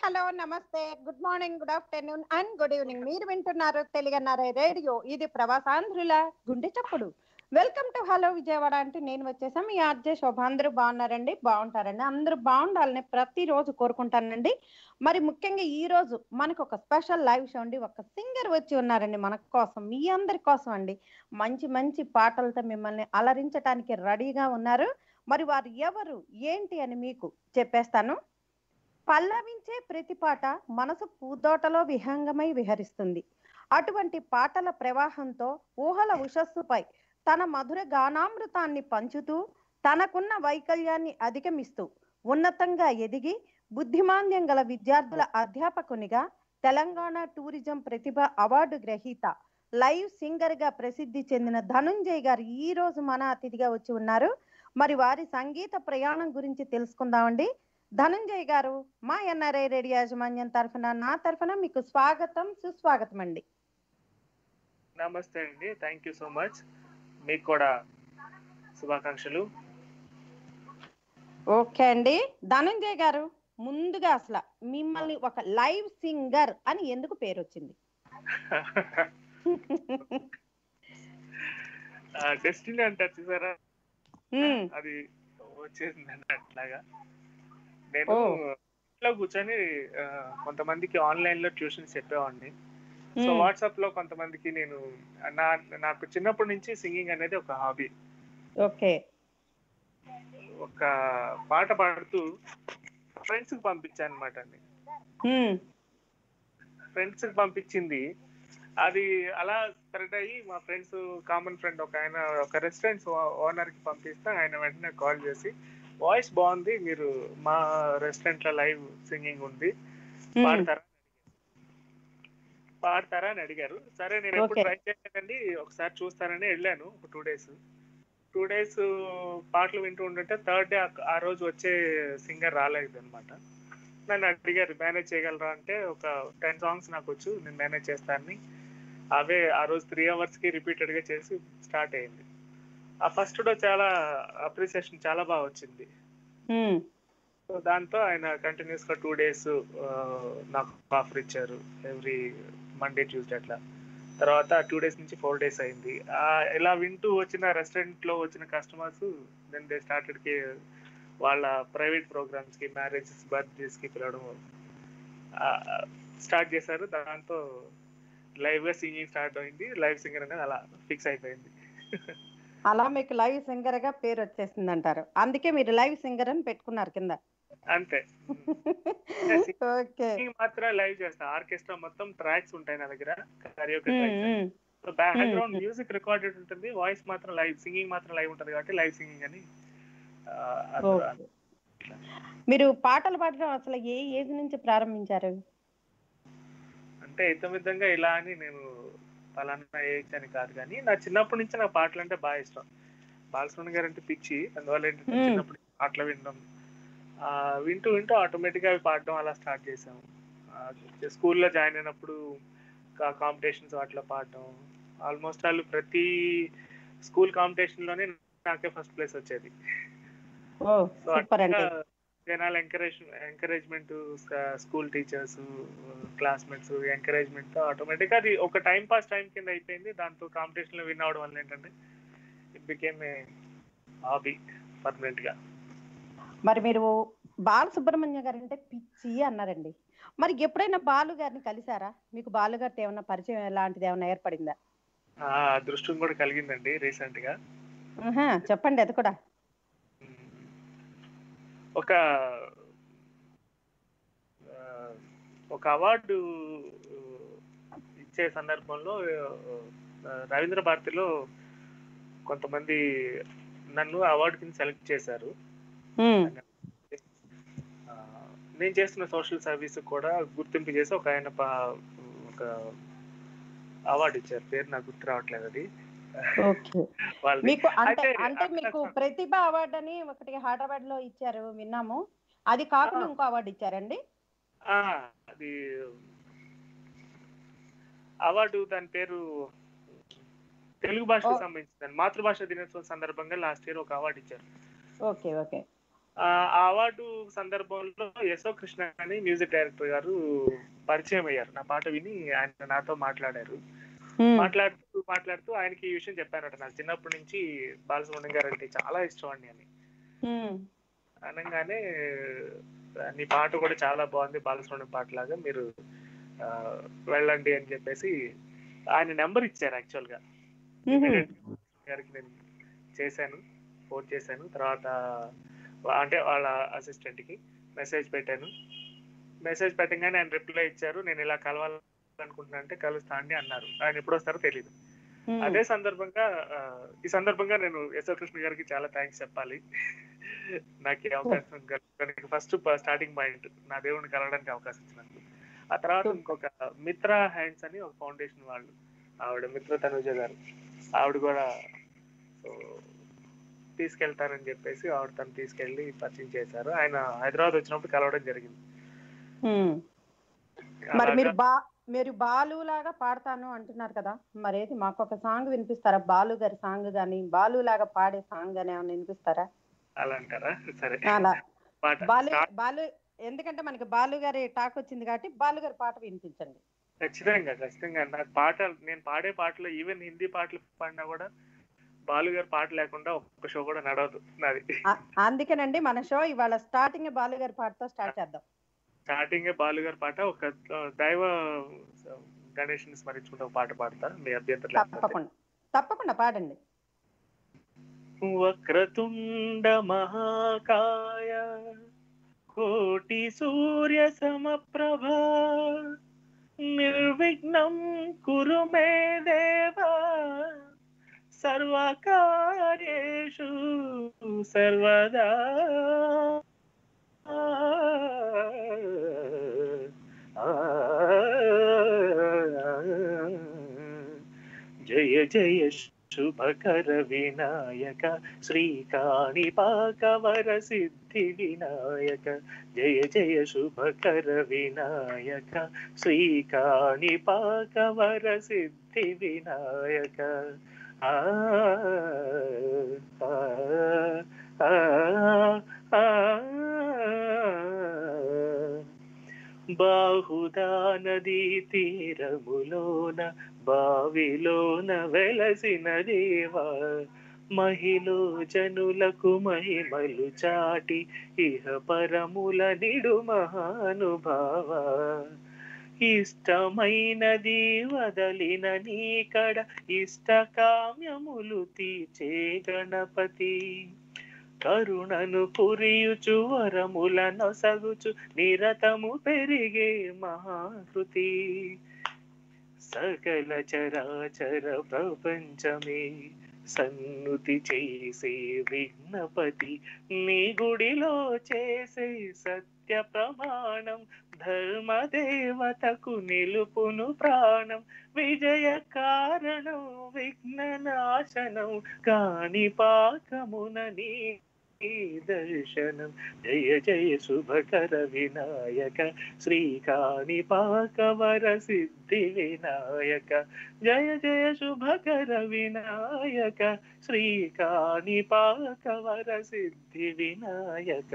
Hello నమస్తే good morning good afternoon and good evening మీరు వింటున్నారు తెలుగన్నారే రేడియో ఇది ప్రవాసాంధ్రుల గుండె చప్పుడు వెల్కమ్ టు హలో విజయవాడ అంటే నేను వచ్చేసాం మీ ఆర్జే శోభ అందరూ బాగున్నారండి బాగుంటారండి అందరూ బాగుండాలని ప్రతిరోజు కోరుకుంటానండి మరి ముఖ్యంగా ఈ రోజు మనకు ఒక స్పెషల్ లైవ్ షో అండి ఒక సింగర్ వచ్చి ఉన్నారండి మన కోసం మీ అందరి కోసం అండి మంచి మంచి పాటలతో మిమ్మల్ని అలరించడానికి రెడీగా ఉన్నారు మరి వారు ఎవరు ఏంటి అని మీకు చెప్పేస్తాను పల్లవించే ప్రతి పాట మనసు పూదోటలో విహంగమై విహరిస్తుంది అటువంటి పాటల ప్రవాహంతో ఊహల ఉషస్సుపై తన మధుర గానామృతాన్ని పంచుతూ తనకున్న వైకల్యాన్ని అధిగమిస్తూ ఉన్నతంగా ఎదిగి బుద్ధిమాంద్యం గల విద్యార్థుల అధ్యాపకునిగా తెలంగాణ టూరిజం ప్రతిభ అవార్డు గ్రహీత లైవ్ సింగర్ గా ప్రసిద్ధి చెందిన ధనుంజయ్ గారు ఈ రోజు మన అతిథిగా వచ్చి ఉన్నారు మరి వారి సంగీత ప్రయాణం గురించి తెలుసుకుందామండి ధనంజయ్ గారు మా ఎన్ఆర్ఐ రేడియో యాజమాన్యం తరఫున నా తరఫున మీకు స్వాగతం సుస్వాగతం అండి నమస్తే అండి థ్యాంక్ యూ సో మచ్ మీకు కూడా శుభాకాంక్షలు ఓకే అండి ధనంజయ్ గారు ముందుగా అసలు మిమ్మల్ని ఒక లైవ్ సింగర్ అని ఎందుకు పేరు వచ్చింది డెస్టినీ అంటారు చూసారా ఉమ్, అది వచ్చేసింది అట్లాగా నేను ఓ. ఇంట్లో కూర్చొని ఆ, కొంతమందికి ఆన్లైన్ లో ట్యూషన్స్ చెప్పేవాడిని సో ఉమ్, వాట్సాప్ లో కొంతమందికి నేను నా నాకు చిన్నప్పటి నుంచి సింగింగ్ అనేది ఒక హాబీ ఓకే ఒక పాట పాడుతూ ఫ్రెండ్స్ కి పంపించాను అనమాట అండి ఉమ్, ఫ్రెండ్స్ కి పంపించింది అది అలా స్ప్రెడ్ అయ్యి మా ఫ్రెండ్స్ కామన్ ఫ్రెండ్ ఒక ఆయన ఒక రెస్టారెంట్ ఓనర్ కి పంపిస్తే ఆయన వెంటనే కాల్ చేసి వాయిస్ బాగుంది మీరు మా రెస్టారెంట్ లో లైవ్ సింగింగ్ ఉంది ఉమ్, పాడతారా పాడతారా అని అడిగారు సరే నేను ఎప్పుడు Okay. ట్రై చేయలేదండి ఒకసారి చూస్తానని వెళ్ళాను ఒక టూ డేస్ టూ డేస్ పాటలు వింటూ ఉంటుంటే థర్డ్ డే ఆ రోజు వచ్చే సింగర్ రాలేదు అనమాట నన్ను అడిగారు మేనేజ్ చేయగలరా అంటే ఒక టెన్ సాంగ్స్ నాకు వచ్చు నేను మేనేజ్ చేస్తానని అవే ఆ రోజు త్రీ అవర్స్ కి రిపీటెడ్ గా చేసి స్టార్ట్ అయింది ఆ ఫస్ట్ డే చాలా అప్రిసియేషన్ చాలా బాగా వచ్చింది ఉమ్, సో దాంతో ఆయన కంటిన్యూస్ గా టూ డేస్ నాకు ఆఫర్ ఇచ్చారు ఎవ్రీ మండే ట్యూస్డే అట్లా తర్వాత టూ డేస్ నుంచి ఫోర్ డేస్ అయింది ఆ, ఇలా వింటూ వచ్చిన రెస్టారెంట్ లో వచ్చిన కస్టమర్స్ దెన్ దే స్టార్టెడ్ కి వాళ్ళ ప్రైవేట్ ప్రోగ్రామ్స్ కి మ్యారేజెస్ బర్త్డేస్ కి పిలవడం స్టార్ట్ చేశారు దాంతో లైవ్ గా సింగింగ్ స్టార్ట్ అయింది లైవ్ సింగర్ అనేది అలా ఫిక్స్ అయిపోయింది అలా మీకు లైవ్ సింగర్ గా పేరు వచ్చేసింది అంటారు అందుకే మీరు లైవ్ సింగర్ అని పెట్టుకున్నారు కింద అంతే ఓకే సింగింగ్ మాత్రం లైవ్ చేస్తా ఆర్కెస్ట్రా మొత్తం ట్రాక్స్ ఉంటాయి నా దగ్గర karaoke um, tracks um, so background Hmm. Music recorded ఉంటుంది వాయిస్ మాత్రం లైవ్ సింగింగ్ మాత్రం లైవ్ ఉంటుంది కాబట్టి లైవ్ సింగింగ్ అని ఆ, ఓకే. అట్లా. మీరు పాటలు పాడడం అసలు ఏ ఏజ్ నుంచి ప్రారంభించారు అంటే ఇతమిద్దంగా ఇలా అని నేను పలానా ఏజ్ అని కాదు కానీ నా చిన్నప్పటి నుంచి నాకు పాటలు అంటే బాగా ఇష్టం బాలసుమణి గారు అంటే పిచ్చి అందువల్ల ఏంటంటే Hmm. చిన్నప్పుడు పాటలు వినడం ఆ, వింటూ వింటూ ఆటోమేటిక్ గా అవి పాడడం అలా స్టార్ట్ చేసాము స్కూల్లో జాయిన్ అయినప్పుడు కాంపిటీషన్స్ వాటిలో పాడడం ఆల్మోస్ట్ వాళ్ళు ప్రతి స్కూల్ కాంపిటీషన్ లోనే నాకే ఫస్ట్ ప్లేస్ వచ్చేది ఓ సో సూపర్ అండి అట్లా జనాల encourage encouragement school teachers classmates encouragement తో ఆటోమేటిక్ అది ఒక టైం పాస్ టైం కింద అయిపోయింది దాంతో కాంపిటీషన్ లో విన్ అవడం వల్ల ఏంటంటే it became a hobby permanent గా మరి మీరు బాలసుబ్రహ్మణ్య గారు అంటే పిచ్చి అన్నారండి మరి ఎప్పుడైనా బాలు గారిని కలిసారా మీకు బాలు గారితో ఏమన్నా పరిచయం ఎలాంటిది ఏమన్నా ఏర్పడిందా ఆ అదృష్టం కూడా కలిగిందండి రీసెంట్ గా ఆహా, చెప్పండి అది కూడా ఒక ఆ, ఒక అవార్డు ఇచ్చే సందర్భంలో ఆ, రవీంద్ర భారతిలో కొంతమంది నన్ను అవార్డు కింద సెలెక్ట్ చేశారు ఉమ్, ఆ, నేను చేస్తున్న సోషల్ సర్వీస్ కూడా గుర్తింపు చేసి ఒక ఆయన పా- ఒక అవార్డు ఇచ్చారు పేరు నాకు గుర్తు రావట్లేదు అది ఓకే వాళ్ళు మీకు అంటే అయితే అంటే అక్కడ- మీకు ప్రతిభ అవార్డు అని ఒకటి హైదరాబాద్ లో ఇచ్చారు విన్నాము అది కాకుండా ఆ. ఇంకో అవార్డు ఇచ్చారండి ఆ, అది అవార్డు దాని పేరు తెలుగు భాషకు ఓ. సంబంధించింది మాతృభాష దినోత్సవం సందర్భంగా లాస్ట్ ఇయర్ ఒక అవార్డు ఇచ్చారు ఓకే ఓకే ఆ అవార్డు సందర్భంలో యశో కృష్ణ అని మ్యూజిక్ డైరెక్టర్ గారు పరిచయం అయ్యారు నా పాట విని ఆయన నాతో మాట్లాడారు ఉమ్, మాట్లాడుతూ మాట్లాడుతూ ఆయనకి ఈ విషయం చెప్పానట నాకు చిన్నప్పటి నుంచి బాలసుబ్రహ్మణ్యం గారు అంటే చాలా ఇష్టం అండి అని ఉమ్, అనగానే నీ పాట కూడా చాలా బాగుంది బాలసుబ్రహ్మణ్యం పాట లాగా మీరు ఆ, వెళ్ళండి అని చెప్పేసి ఆయన నెంబర్ ఇచ్చారు యాక్చువల్ గా ఉహు, గారికి నేను చేశాను ఫోన్ చేశాను తర్వాత వా- అంటే వాళ్ళ అసిస్టెంట్ కి మెసేజ్ పెట్టాను మెసేజ్ పెట్టగానే ఆయన రిప్లై ఇచ్చారు నేను ఇలా కలవాలనుకుంటున్నా అంటే కలుస్తా అండి అన్నారు ఆయన ఎప్పుడు వస్తారో తెలియదు ఉమ్, అదే సందర్భంగా ఆ, ఈ సందర్భంగా నేను యశో కృష్ణ గారికి చాలా థ్యాంక్స్ చెప్పాలి నాకు ఈ అవకాశం కలగడానికి ఫస్ట్ స్టార్టింగ్ పాయింట్ నా దేవుడిని కలవడానికి అవకాశం ఇచ్చినందుకు ఆ తర్వాత ఇంకొక మిత్ర హ్యాండ్స్ అని ఒక ఫౌండేషన్ వాళ్ళు ఆవిడ మిత్ర తనుజ గారు ఆవిడ కూడా సో తీసుకెళ్తారని చెప్పేసి ఆవిడ తను తీసుకెళ్లి పరిచయం చేశారు ఆయన హైదరాబాద్ వచ్చినప్పుడు కలవడం జరిగింది ఉమ్. మరి మీరు అలాగా బా మీరు బాలు లాగా పాడతాను అంటున్నారు కదా మరేది మాకు ఒక సాంగ్ వినిపిస్తారా బాలు గారి సాంగ్ గాని బాలు లాగా పాడే సాంగ్ గాని ఏమైనా వినిపిస్తారా అలా అంటారా సరే అలా పాట బాలు స్టార్ట్ బాలు ఎందుకంటే మనకి బాలు గారి టాక్ వచ్చింది కాబట్టి బాలు గారి పాట వినిపించండి ఖచ్చితంగా ఖచ్చితంగా నాకు పాట నేను పాడే పాటలు ఈవెన్ హిందీ పాటలు పాడినా కూడా బాలు గారి పాట లేకుండా ఒక్క షో కూడా నడవదు నాది ఆ- అందుకేనండి మన షో ఇవాళ స్టార్టింగ్ బాలు గారి పాటతో స్టార్ట్ చేద్దాం స్టార్టింగ్ బాలు గారి పాట ఒక ఆ, దైవ గణేష్ ని స్మరించుకుంటే ఒక పాట పాడతా మీ అభ్యంతరం లేకపోతే తప్పకుండా తప్పకుండా పాడండి వక్రతుండ మహాకాయ కోటి సూర్య సమప్రభ నిర్విఘ్నం కురు మే దేవ సర్వకార్యేషు సర్వదా జయ జయ శుభకర వినాయక శ్రీకాణిపాకవర సిద్ధి వినాయక జయ జయ శుభకర వినాయక శ్రీకాణిపాకవర సిద్ధి వినాయక ఆ ఆ, ఆ, ఆ, ఆ. బాహుదా నదీ తీరములోన బావిలోన వెలసిన దేవా మహిళ జనులకు మహిమలు చాటి ఇహ పరముల నిడు మహానుభావ ఇష్టమైనది వదలిన నీకడ ఇష్ట కామ్యములు తీర్చే గణపతి కరుణను పురియుచు వరముల నొసగుచు నిరతము పెరిగే మహాకృతి సకల చరాచర ప్రపంచమే సన్నుతి చేసే విఘ్నపతి నీ గుడిలో చేసే సత్య ప్రమాణం ధర్మదేవతకు నిలుపును ప్రాణం విజయ కారణం విఘ్న నాశనం కాని పాకమున నీ దర్శనం జయ జయ శుభకర వినాయక శ్రీకాణి పాకవర సిద్ధి వినాయక జయ జయ శుభకర వినాయక శ్రీకాణి పాకవర సిద్ధి వినాయక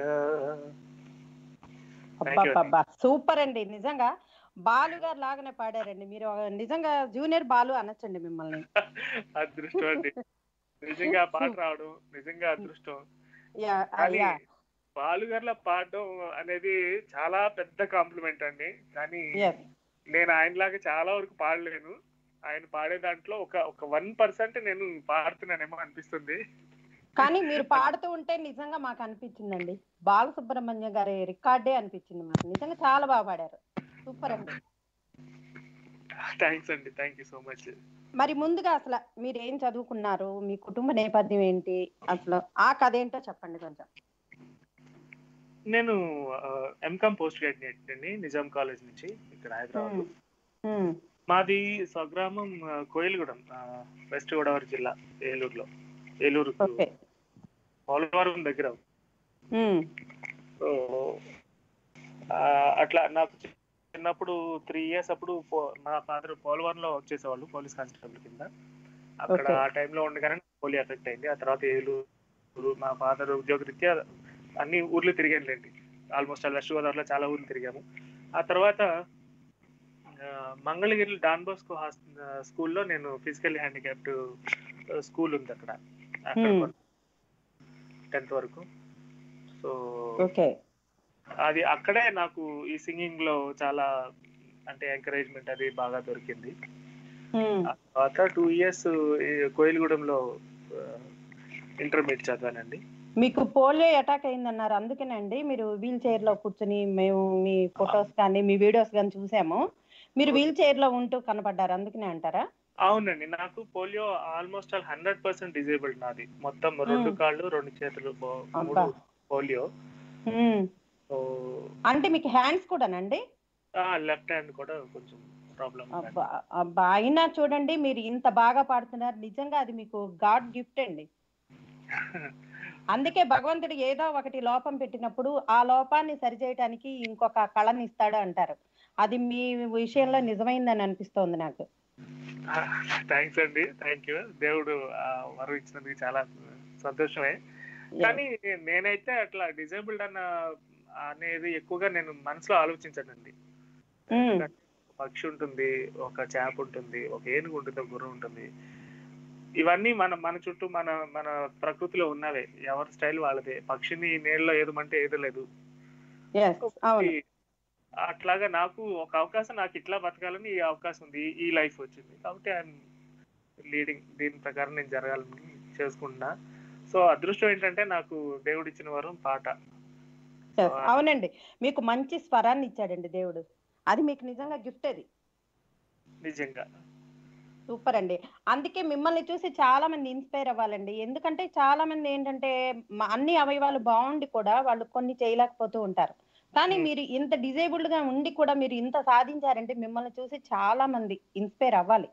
Thank you, అబ్బబ్బబ్బా సూపర్ అండి నిజంగా బాలు గారు లాగానే పాడారండి మీరు నిజంగా జూనియర్ బాలు అనొచ్చండి మిమ్మల్ని అదృష్టం అండి నిజంగా ఆ పాట రావడం నిజంగా అదృష్టం యా, కానీ యా, బాలుగార్ల పాడడం అనేది చాలా పెద్ద కాంప్లిమెంట్ అండి కానీ yes. నేను ఆయనలాగా చాలా వరకు పాడలేను ఆయన పాడే దాంట్లో ఒక ఒక వన్ పర్సెంట్ నేను పాడుతున్నానేమో అనిపిస్తుంది కానీ మీరు పాడుతూ ఉంటే నిజంగా మాకు అనిపించిందండి బాలసుబ్రహ్మణ్యం గారి రికార్డే అనిపించింది మాకు నిజంగా చాలా బాగా పాడారు సూపర్ అండి థ్యాంక్స్ అండి థ్యాంక్ యూ సో మచ్ మరి ముందుగా అసలు మీరు ఏం చదువుకున్నారు మీ కుటుంబ నేపథ్యం ఏంటి అసలు ఆ కథ ఏంటో చెప్పండి కొంచెం నేను ఎంకామ్ పోస్ట్ గ్రాడ్యుయేట్ అండి నిజాం కాలేజ్ నుంచి ఇక్కడ హైదరాబాద్ ఉమ్, ఉమ్, మాది స్వగ్రామం ఆ, కోయిలగూడెం ఆ, వెస్ట్ గోదావరి జిల్లా ఏలూరులో ఏలూరు ఓకే పోలవరం దగ్గర ఉమ్, సో ఆ, అట్లా నాకు చిన్నప్పుడు త్రీ ఇయర్స్ అప్పుడు పో- మా ఫాదర్ పోలవరంలో వర్క్ చేసేవాళ్ళు పోలీస్ కానిస్టేబుల్ కింద అక్కడ Okay. ఆ టైంలో ఉండగానే పోలియో ఎఫెక్ట్ అయింది ఆ తర్వాత ఏలూరు మా ఫాదర్ ఉద్యోగరీత్యా అన్ని ఊర్లు తిరిగానులేండి ఆల్మోస్ట్ వెస్ట్ గోదావరిలో చాలా ఊర్లు తిరిగాము ఆ తర్వాత ఆ, మంగళగిరి డాన్ బోస్కో హాస్ స్కూల్లో నేను ఫిజికల్ హ్యాండిక్యాప్డ్ స్కూల్ ఉంది అక్కడ అక్కడ Hmm. టెన్త్ వరకు సో ఓకే అది అక్కడే నాకు ఈ సింగింగ్ లో చాలా అంటే ఎంకరేజ్మెంట్ అది బాగా దొరికింది ఆ తర్వాత టూ ఇయర్స్ కోయిలగూడెంలో ఇంటర్మీడియట్ చదివానండి మీకు పోలియో అటాక్ అయిందన్నారు అందుకేనండి మీరు వీల్ చైర్ లో కూర్చుని మేము మీ ఫొటోస్ కానీ మీ వీడియోస్ కానీ చూసాము మీరు వీల్ చైర్ లో ఉంటూ కనపడ్డారు అందుకనే అంటారా అవునండి నాకు polio almost all hundred percent disabled నాది మొత్తం రెండు Hmm. కాళ్ళు రెండు చేతులు బో- అబ్బా. మూడు పోలియో ఉమ్. సో అంటే మీకు హ్యాండ్స్ కూడానండి లెఫ్ట్ హ్యాండ్ కూడా కొంచెం ప్రాబ్లం అబ్బా అబ్బా అయినా చూడండి మీరు ఇంత బాగా పాడుతున్నారు నిజంగా అది మీకు గాడ్ గిఫ్ట్ అండి అందుకే భగవంతుడు ఏదో ఒకటి లోపం పెట్టినప్పుడు ఆ లోపాన్ని సరిచేయటానికి ఇంకొక కళని ఇస్తాడు అంటారు అది మీ విషయంలో నిజమైందని అనిపిస్తోంది నాకు థ్యాంక్స్ అండి థ్యాంక్ యూ దేవుడు ఆ వరం ఇచ్చినందుకు చాలా సంతోషమే కానీ నేనైతే అట్లా డిజేబుల్డ్ అన్న అనేది ఎక్కువగా నేను మనసులో ఆలోచించానండి మ్మ్. ఎందుకంటే ఒక పక్షి ఉంటుంది ఒక చేప ఉంటుంది ఒక ఏనుగు ఉంటుంది ఒక గుర్రం ఉంటుంది ఇవన్నీ మన మన చుట్టూ మన మన ప్రకృతిలో ఉన్నవే ఎవరి స్టైల్ వాళ్ళదే పక్షిని నీళ్ళలో ఏదమంటే ఏదలేదు Yes, అవును అట్లాగా నాకు ఒక అవకాశం నాకు ఇట్లా బతకాలని ఈ అవకాశం ఉంది ఈ- ఈ లైఫ్ వచ్చింది కాబట్టి ఐఎమ్ లీడింగ్ దీని ప్రకారం నేను జరగాలని చేసుకుంటున్నా సో అదృష్టం ఏంటంటే నాకు దేవుడు ఇచ్చిన వరం పాట Yes, అవునండి మీకు మంచి స్వరాన్ని ఇచ్చాడండి దేవుడు అది మీకు నిజంగా గిఫ్ట్ అది నిజంగా సూపర్ అండి అందుకే మిమ్మల్ని చూసి చాలా మంది ఇన్స్పైర్ అవ్వాలండి ఎందుకంటే చాలా మంది ఏంటంటే మ- అన్ని అవయవాలు బాగుండి కూడా వాళ్ళు కొన్ని చేయలేకపోతూ ఉంటారు కానీ Hmm. మీరు ఇంత డిజేబుల్డ్ గా ఉండి కూడా మీరు ఇంత సాధించారంటే మిమ్మల్ని చూసి చాలా మంది ఇన్స్పైర్ అవ్వాలి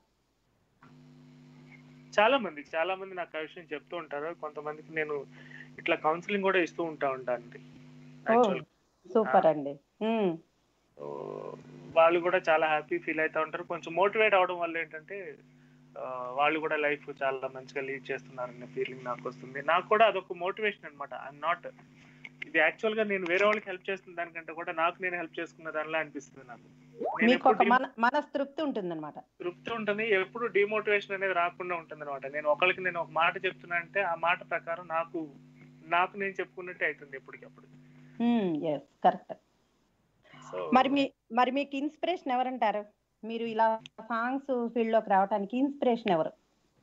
చాలా మంది చాలా మంది నాకు ఆ విషయం చెప్తూ ఉంటారు కొంతమందికి నేను ఇట్లా కౌన్సిలింగ్ కూడా ఇస్తూ ఉంటా ఉంటాను యాక్చువల్ సూపర్ అండి ఉమ్, వాళ్ళు కూడా చాలా హ్యాపీ ఫీల్ అవుతా ఉంటారు కొంచెం మోటివేట్ అవడం వల్ల ఏంటంటే ఆ, వాళ్ళు కూడా లైఫ్ చాలా మంచిగా లీడ్ చేస్తున్నారనే ఫీలింగ్ నాకు వస్తుంది నాకు కూడా అదొక మోటివేషన్ అనమాట ఐఎమ్ నాట్ ఇది యాక్చువల్ గా నేను వేరే వాళ్ళకి హెల్ప్ చేస్తున్న దానికంటే కూడా నాకు నేను హెల్ప్ చేసుకున్న దానిలా అనిపిస్తుంది నాకు నేను మీకు ఒక ఎప్పుడు మన మనస్తృప్తి ఉంటుందన్నమాట తృప్తి ఉంటుంది ఎప్పుడు డిమోటివేషన్ అనేది రాకుండా ఉంటుంది అనమాట నేను ఒకరికి నేను ఒక మాట చెప్తున్నా అంటే ఆ మాట ప్రకారం నాకు నాకు నేను చెప్పుకున్నట్టే అవుతుంది ఎప్పటికప్పుడు ఎస్ కరెక్ట్ సో మరి మీ మరి మీకు ఇన్స్పిరేషన్ ఎవరంటారు మీరు ఇలా సాంగ్స్ ఫీల్డ్ లోకి రావడానికి ఇన్స్పిరేషన్ ఎవరు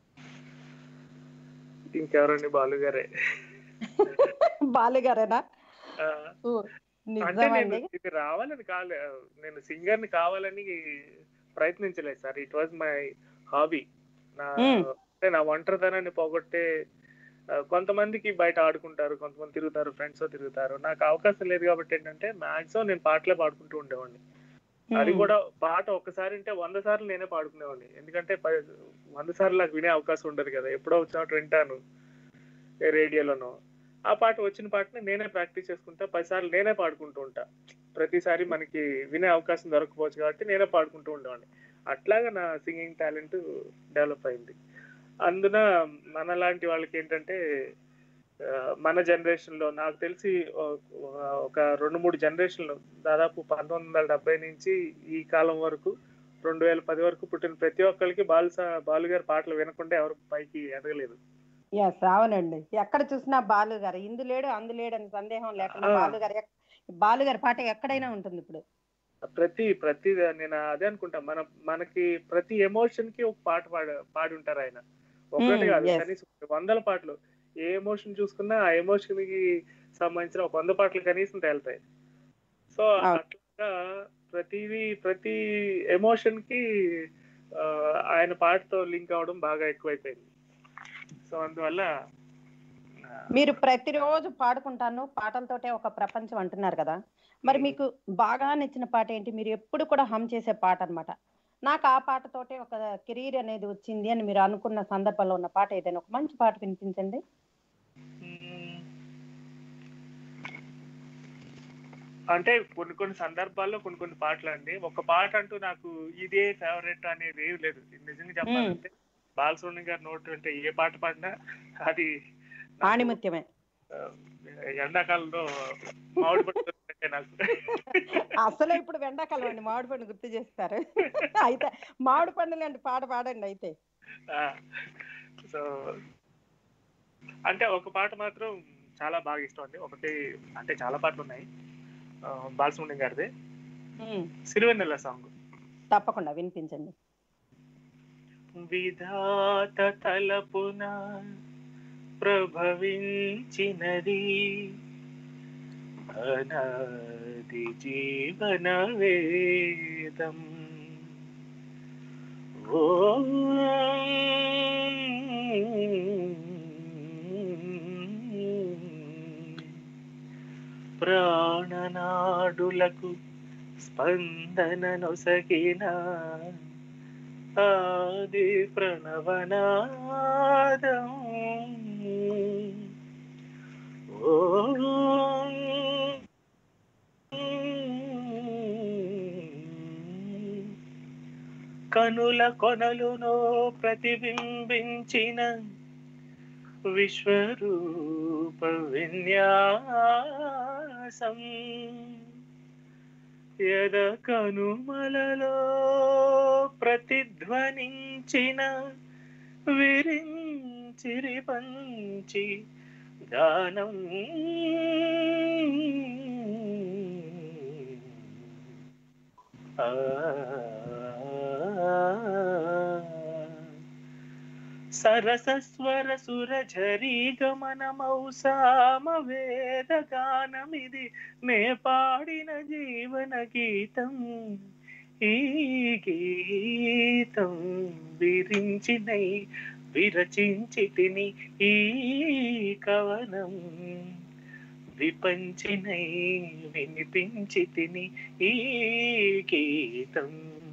ఇంకెవరండి బాలు గారే బాలు గారేనా ఆ, ఓ, అంటే నేను నిజమండి ఇది రావాలని కాలే నేను సింగర్ ని కావాలని ప్రయత్నించలేదు sir it was my hobby నా Hmm. అంటే నా ఒంటరితనాన్ని పోగొట్టే ఆ, కొంతమందికి బయట ఆడుకుంటారు కొంతమంది తిరుగుతారు ఫ్రెండ్స్ తో తిరుగుతారు నాకు అవకాశం లేదు కాబట్టి ఏంటంటే మాక్సిమం నేను పాటలే పాడుకుంటూ ఉండేవాడిని అది Hmm. కూడా పాట ఒక్కసారి అంటే వంద సార్లు నేనే పాడుకునేవాడిని ఎందుకంటే ప- వంద సార్లు నాకు వినే అవకాశం ఉండదు కదా ఎప్పుడో వచ్చినట్టు వింటాను ఏ రేడియోలోనో ఆ పాట వచ్చిన పాటని నేనే ప్రాక్టీస్ చేసుకుంటా పది సార్లు నేనే పాడుకుంటూ ఉంటా ప్రతిసారి మనకి వినే అవకాశం దొరకపోవచ్చు కాబట్టి నేనే పాడుకుంటూ ఉండేవాడిని అట్లాగా నా సింగింగ్ టాలెంట్ డెవలప్ అయింది అందున మన లాంటి వాళ్ళకి ఏంటంటే ఆ, మన జనరేషన్ లో నాకు తెలిసి ఒక- ఒక రెండు మూడు జనరేషన్లు దాదాపు పంతొమ్మిది వందల డెబ్బై నుంచి ఈ కాలం వరకు రెండు వేల పది వరకు పుట్టిన ప్రతి ఒక్కరికి బాలు సా- బాలు గారి పాటలు వినకుండా ఎవరు పైకి ఎదగలేదు ఎస్ అవునండి ఎక్కడ చూసినా బాలు గారు ఇందు లేడు అందు లేడు అని సందేహం లేకుండా ఆ. బాలు గారు ఎక్- బాలు గారి పాట ఎక్కడైనా ఉంటుంది ఇప్పుడు ప్రతి ప్రతి నేను అదే అనుకుంటా మన మనకి ప్రతి ఎమోషన్ కి ఒక పాట పాడ పాడి ఉంటారు ఆయన ఒకటి Hmm, కాదు yes. కనీసం వందల పాటలు ఏ ఎమోషన్ చూసుకున్నా ఆ ఎమోషన్ కి సంబంధించిన ఒక వంద పాటలు కనీసం తేలుతాయి సో అవును. అట్లా ప్రతిదీ ప్రతి ఎమోషన్ కి ఆ, ఆయన పాటతో లింక్ అవడం బాగా ఎక్కువైపోయింది సో అందువల్ల ఆ, మీరు ప్రతిరోజు పాడుకుంటాను పాటలతోటే ఒక ప్రపంచం అంటున్నారు కదా మరి మీకు బాగా నచ్చిన పాట ఏంటి మీరు ఎప్పుడు కూడా హమ్ చేసే పాట అన్నమాట నాకు ఆ పాటతోటే ఒక కెరీర్ అనేది వచ్చింది అని మీరు అనుకున్న సందర్భంలో ఉన్న పాట ఏదైనా ఒక మంచి పాట వినిపించండి మ్మ్. అంటే కొన్ని కొన్ని సందర్భాల్లో కొన్ని కొన్ని పాటలు అండి ఒక పాట అంటూ నాకు ఇదే ఫేవరెట్ అనేది ఏమి లేదు నిజంగా చెప్పాలంటే బాలసుబ్రహ్మణ్యం గారి నోట్ అంటే ఏ పాట పాడినా అది నాకు- ఆణిముత్యమే ఆ, ఎండాకాలంలో మామిడి పండు దొరికితే నాకు అసలు ఇప్పుడు వెండాకాలం అండి మామిడి పండు గుర్తు చేస్తారు అయితే మామిడి పండుగ అండి పాట పాడండి అయితే సో అంటే ఒక పాట మాత్రం చాలా బాగా ఇష్టం అండి ఒకటి అంటే చాలా పాటలు ఉన్నాయి ఆ, బాలసుబ్రహ్మణ్యం గారిది ఉమ్, సిరివెన్నెల సాంగ్ తప్పకుండా వినిపించండి విధాత తలపున ప్రభవించినది అనాది జీవన వేదం ఓ ప్రాణనాడులకు స్పందన నొసగిన ఆది ప్రణవనాదం ఓ కనుల కొనలునో ప్రతిబింబించిన విశ్వరూప విన్యాసం యద కనుమలలో ప్రతిధ్వనించిన విరించిరి పంచి గానం ఆ సరసస్వర సుర ఝరీ గమనమౌ సామ వేద గానమిది నే పాడిన జీవన గీతం ఈ గీతం విరించినై విరచించి తిని ఈ కవనం విపంచినై వినిపించి తిని ఈ గీతం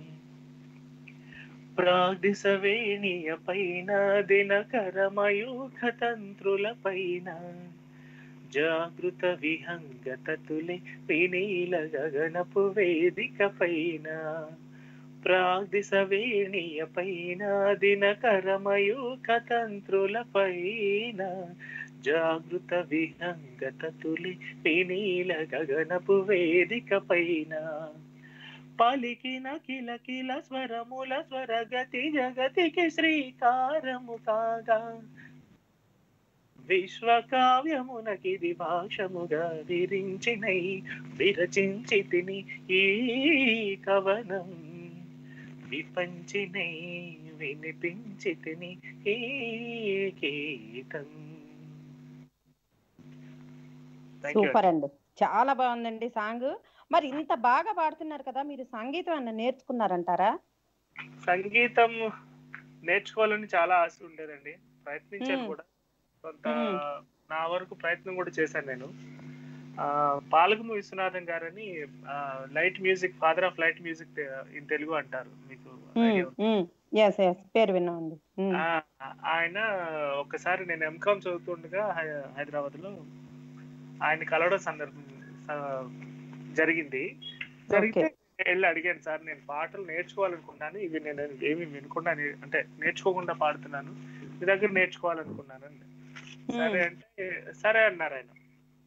ప్రాగ్దిసవేణియ పైన దినకరమయూఖ తంత్రుల పైన జాగృత విహంగతతులే వినీల గగనపు వేదిక పైన ప్రాగ్దిసవేణియ పైన దినకరమయూఖ తంత్రుల పైన జాగృత విహంగతతులే వినీల గగనపు వేదిక పైన పలికిన కిల కిల స్వరముల స్వరగతి జగతికి శ్రీకారము కాగా విశ్వకావ్యమునకిది భాషముగా విరించినై విరచించి తిని ఈ కవనం విపంచినై వినిపించి తిని ఈ గీతం Thank you. సూపర్ అండి చాలా బాగుందండి సాంగ్ మరి ఇంత బాగా పాడుతున్నారు కదా మీరు సంగీతం అన్న నేర్చుకున్నారంటారా సంగీతం నేర్చుకోవాలని చాలా ఆశ ఉండేదండి ప్రయత్నించాను మ్మ్. కూడా కొంత మ్మ్. నా వరకు ప్రయత్నం కూడా చేశాను నేను ఆ పాలగుము విశ్వనాథం గారని light music father of light music in Telugu అంటారు మీకు idea ఉందా? ఎస్ ఎస్ పేరు విన్నామండి ఉమ్, ఆ, ఆయన ఒకసారి నేను ఎంకామ్ చదువుతుండగా హై- హైదరాబాద్ లో ఆయన కలవడం సందర్భం స- జరిగింది జరిగితే వెళ్ళి అడిగాను సార్ నేను పాటలు నేర్చుకోవాలనుకున్నాను ఇవి నేను ఏమి వినకుండా నే- అంటే నేర్చుకోకుండా పాడుతున్నాను మీ దగ్గర నేర్చుకోవాలనుకున్నాను అండి. సరే అంటే సరే అన్నారు ఆయన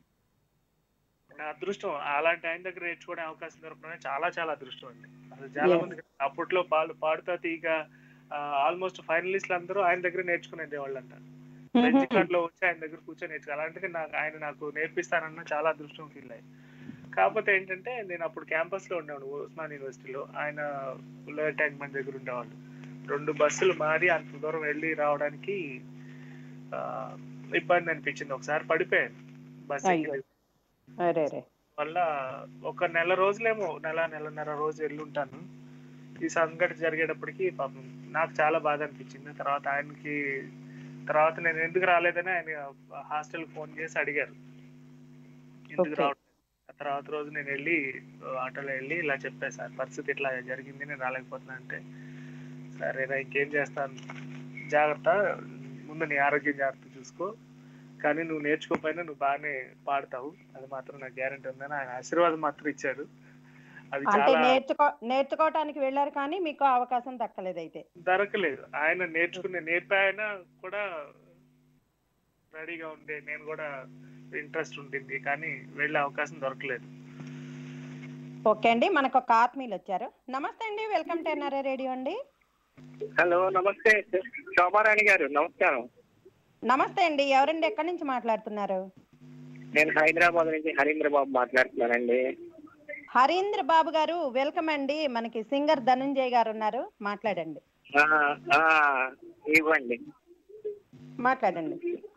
నా అదృష్టం అలాంటి ఆయన దగ్గర నేర్చుకునే అవకాశం దొరకడం చాలా చాలా అదృష్టం అండి అసలు చాలా Yes. మంది అప్పట్లో పాడు పాడుతా తీగ ఆల్మోస్ట్ ఫైనలిస్ట్లు అందరూ ఆయన దగ్గర నేర్చుకునే వాళ్ళు అంట బెంచ్ కార్డ్ లో వచ్చి ఆయన దగ్గర కూర్చొని నేర్చుకో అలాంటిది నాకు ఆయన నాకు నేర్పిస్తానన్న చాలా అదృష్టం ఫీల్ అయ్యి కాకపోతే ఏంటంటే నేను అప్పుడు క్యాంపస్ లో ఉండేవాడు ఉస్మాన్ యూనివర్సిటీలో ఆయన లోయర్ ట్యాంక్ బండ్ దగ్గర ఉండేవాళ్ళు రెండు బస్సులు మారి అంత దూరం వెళ్ళి రావడానికి ఆ, ఇబ్బంది అనిపించింది ఒకసారి పడిపోయాను బస్ అయ్యో. అరే రే వల్ల ఒక నెల రోజులేమో నెల నెలన్నర రోజు వెళ్ళుంటాను ఈ సంఘటన జరిగేటప్పటికి పాపం నాకు చాలా బాధ అనిపించింది తర్వాత ఆయనకి తర్వాత నేను ఎందుకు రాలేదని ఆయన హాస్టల్ ఫోన్ చేసి అడిగారు ఎందుకు Okay. రావట్లేదు ఆ తర్వాత రోజు నేను వెళ్ళి ఆటోలో వెళ్ళి ఇలా చెప్పా సార్ పరిస్థితి ఇట్లా జరిగింది నేను రాలేకపోతున్నా అంటే సరే రా ఇంకేం చేస్తాను జాగ్రత్త ముందు నీ ఆరోగ్యం జాగ్రత్త చూసుకో కానీ నువ్వు నేర్చుకోకపోయినా నువ్వు బాగానే పాడతావు అది మాత్రం నాకు గ్యారంటీ ఉందని ఆయన ఆశీర్వాదం మాత్రం ఇచ్చారు అది అంటే చాలా నేర్చుకో నేర్చుకోవటానికి వెళ్ళారు కానీ మీకు ఆ అవకాశం దక్కలేదు అయితే దొరకలేదు ఆయన నేర్చుకునే నేర్పాయన కూడా రెడీగా ఉండే నేను కూడా ఇంట్రెస్ట్ ఉండింది కానీ వెళ్ళే అవకాశం దొరకలేదు ఓకే అండి మనకు ఒక ఆత్మీయులు వచ్చారు నమస్తే అండి వెల్కమ్ టు ఎన్ఆర్ఏ రేడియో అండి హలో నమస్తే శోభారాణి గారు నమస్కారం నమస్తే అండి ఎవరండి ఎక్కడి నుంచి మాట్లాడుతున్నారు నేను హైదరాబాద్ నుంచి హరీంద్ర బాబు మాట్లాడుతున్నానండి హరీంద్ర బాబు గారు వెల్కమ్ అండి మనకి సింగర్ ధనుంజయ్ గారు ఉన్నారు మాట్లాడండి ఆ, ఆ, ఇవ్వండి మాట్లాడండి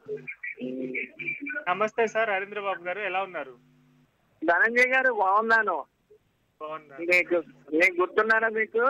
నమస్తే సార్ హరీంద్ర బాబు గారు ఎలా ఉన్నారు ధనంజయ్ గారు బాగున్నాను బాగున్నారు మీకు మీకు గుర్తున్నారా మీకు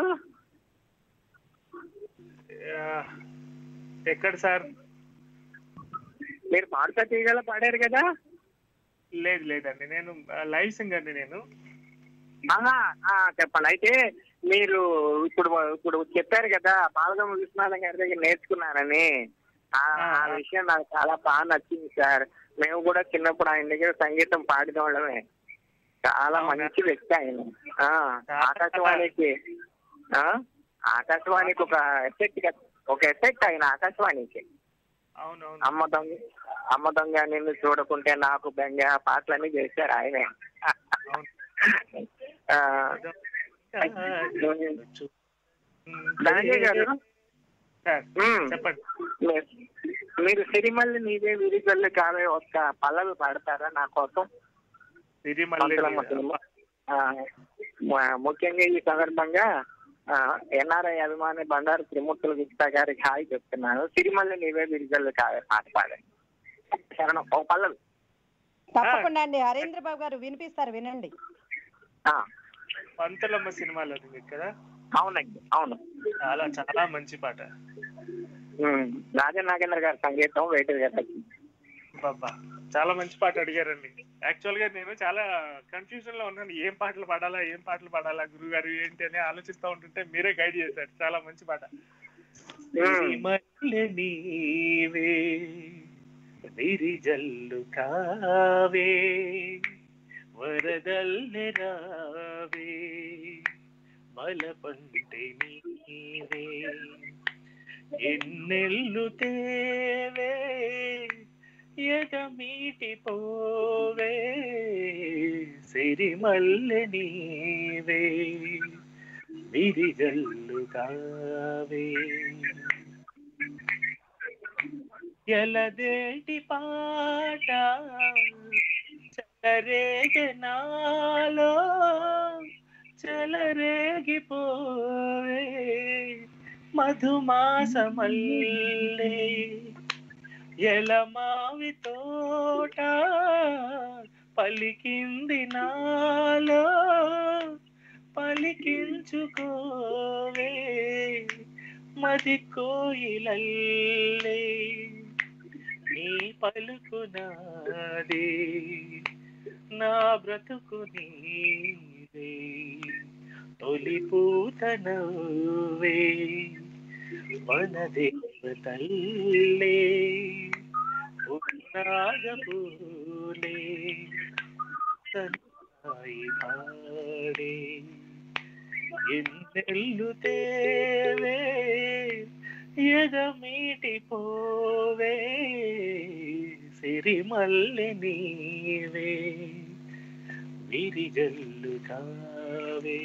ఆ, ఎక్కడ సార్ మీరు పాడుతా తీగల పాడారు కదా లేదు లేదండి నేను లైవ్ సింగర్ని నేను ఆహా, ఆ, చెప్పండి అయితే మీరు ఇప్పుడు ఇప్పుడు చెప్పారు కదా బాలగమ్మ విశ్వనాథం గారి దగ్గర నేర్చుకున్నారని ఆ ఆ విషయం నాకు చాలా బాగా నచ్చింది సార్ మేము కూడా చిన్నప్పుడు ఆయన దగ్గర సంగీతం పాడిన వాళ్ళమే చాలా అవునా? మంచి వ్యక్తి ఆయన ఆ, చాలా- ఆకాశవాణికి ఆ, ఆకాశవాణికి ఒక ఎఫెక్ట్ ఒక ఎఫెక్ట్ ఆయన ఆకాశవాణికి అవునవును అమ్మ దొంగ అమ్మ దొంగ నిన్ను చూడకుంటే నాకు బెంగ పాటలన్నీ చేశారు ఆయనే అవును ఆ, ధనంజయ్ గారు సార్ ఉమ్, చెప్పండి మీరు- మీరు సిరిమల్లి నీవే విరిగల్లు కావే ఒక్క పల్లవి పాడతారా నా కోసం సిరిమల్లి పంతులమ్మ సినిమా ఆ, మ- ముఖ్యంగా ఈ సందర్భంగా ఎన్ఆర్ఐ అభిమాని బండారు త్రిమూర్తుల గుప్తా గారికి హాయ్ చెప్తున్నాను సిరిమల్లి నీవే విరిగల్లు కావే పాట పాడండి శరణం ఒక పల్లవి తప్పకుండా అండి హరీంద్ర బాబు గారు వినిపిస్తారు వినండి ఆ, పంతులమ్మ సినిమాలో ఉంది కదా అవునండి అవును చాలా చాలా మంచి పాట ఉమ్, రాజా నాగేంద్ర గారి సంగీతం వెయిటర్ గారి బాబా చాలా మంచి పాట అడిగారండి యాక్చువల్ గా నేను చాలా కన్ఫ్యూజన్ లో ఉన్నాను ఏం పాటలు పాడాలా ఏం పాటలు పాడాలా గురువు గారు ఏంటి అని ఆలోచిస్తూ ఉంటుంటే మీరే గైడ్ చేశారు చాలా మంచి పాట సిరిమల్లె నీవే విరిజల్లు కావే వరదల్లె రావే మలపంటే నీవే ఎన్నెల్లు తేవే ఎదమీటి పోవే సిరిమల్లె నీవే విరిజల్లు కావే ఎలదేటి పాట చలరేగనాలో చెలరేగిపోవే మధుమాసమల్లే ఎలమావి తోట పలికింది నాలో పలికించుకోవే మది కోయిలల్లే నీ పలుకు నాదే నా బ్రతుకు నీవే తొలి పూత నవ్వే మన దేవతల్లే ఉన్నాగ పూలే సన్నాయి పాడే ఎన్నెల్లు తేవే ఎగమీటి పోవే సిరిమల్లె నీవే విరిజల్లు కావే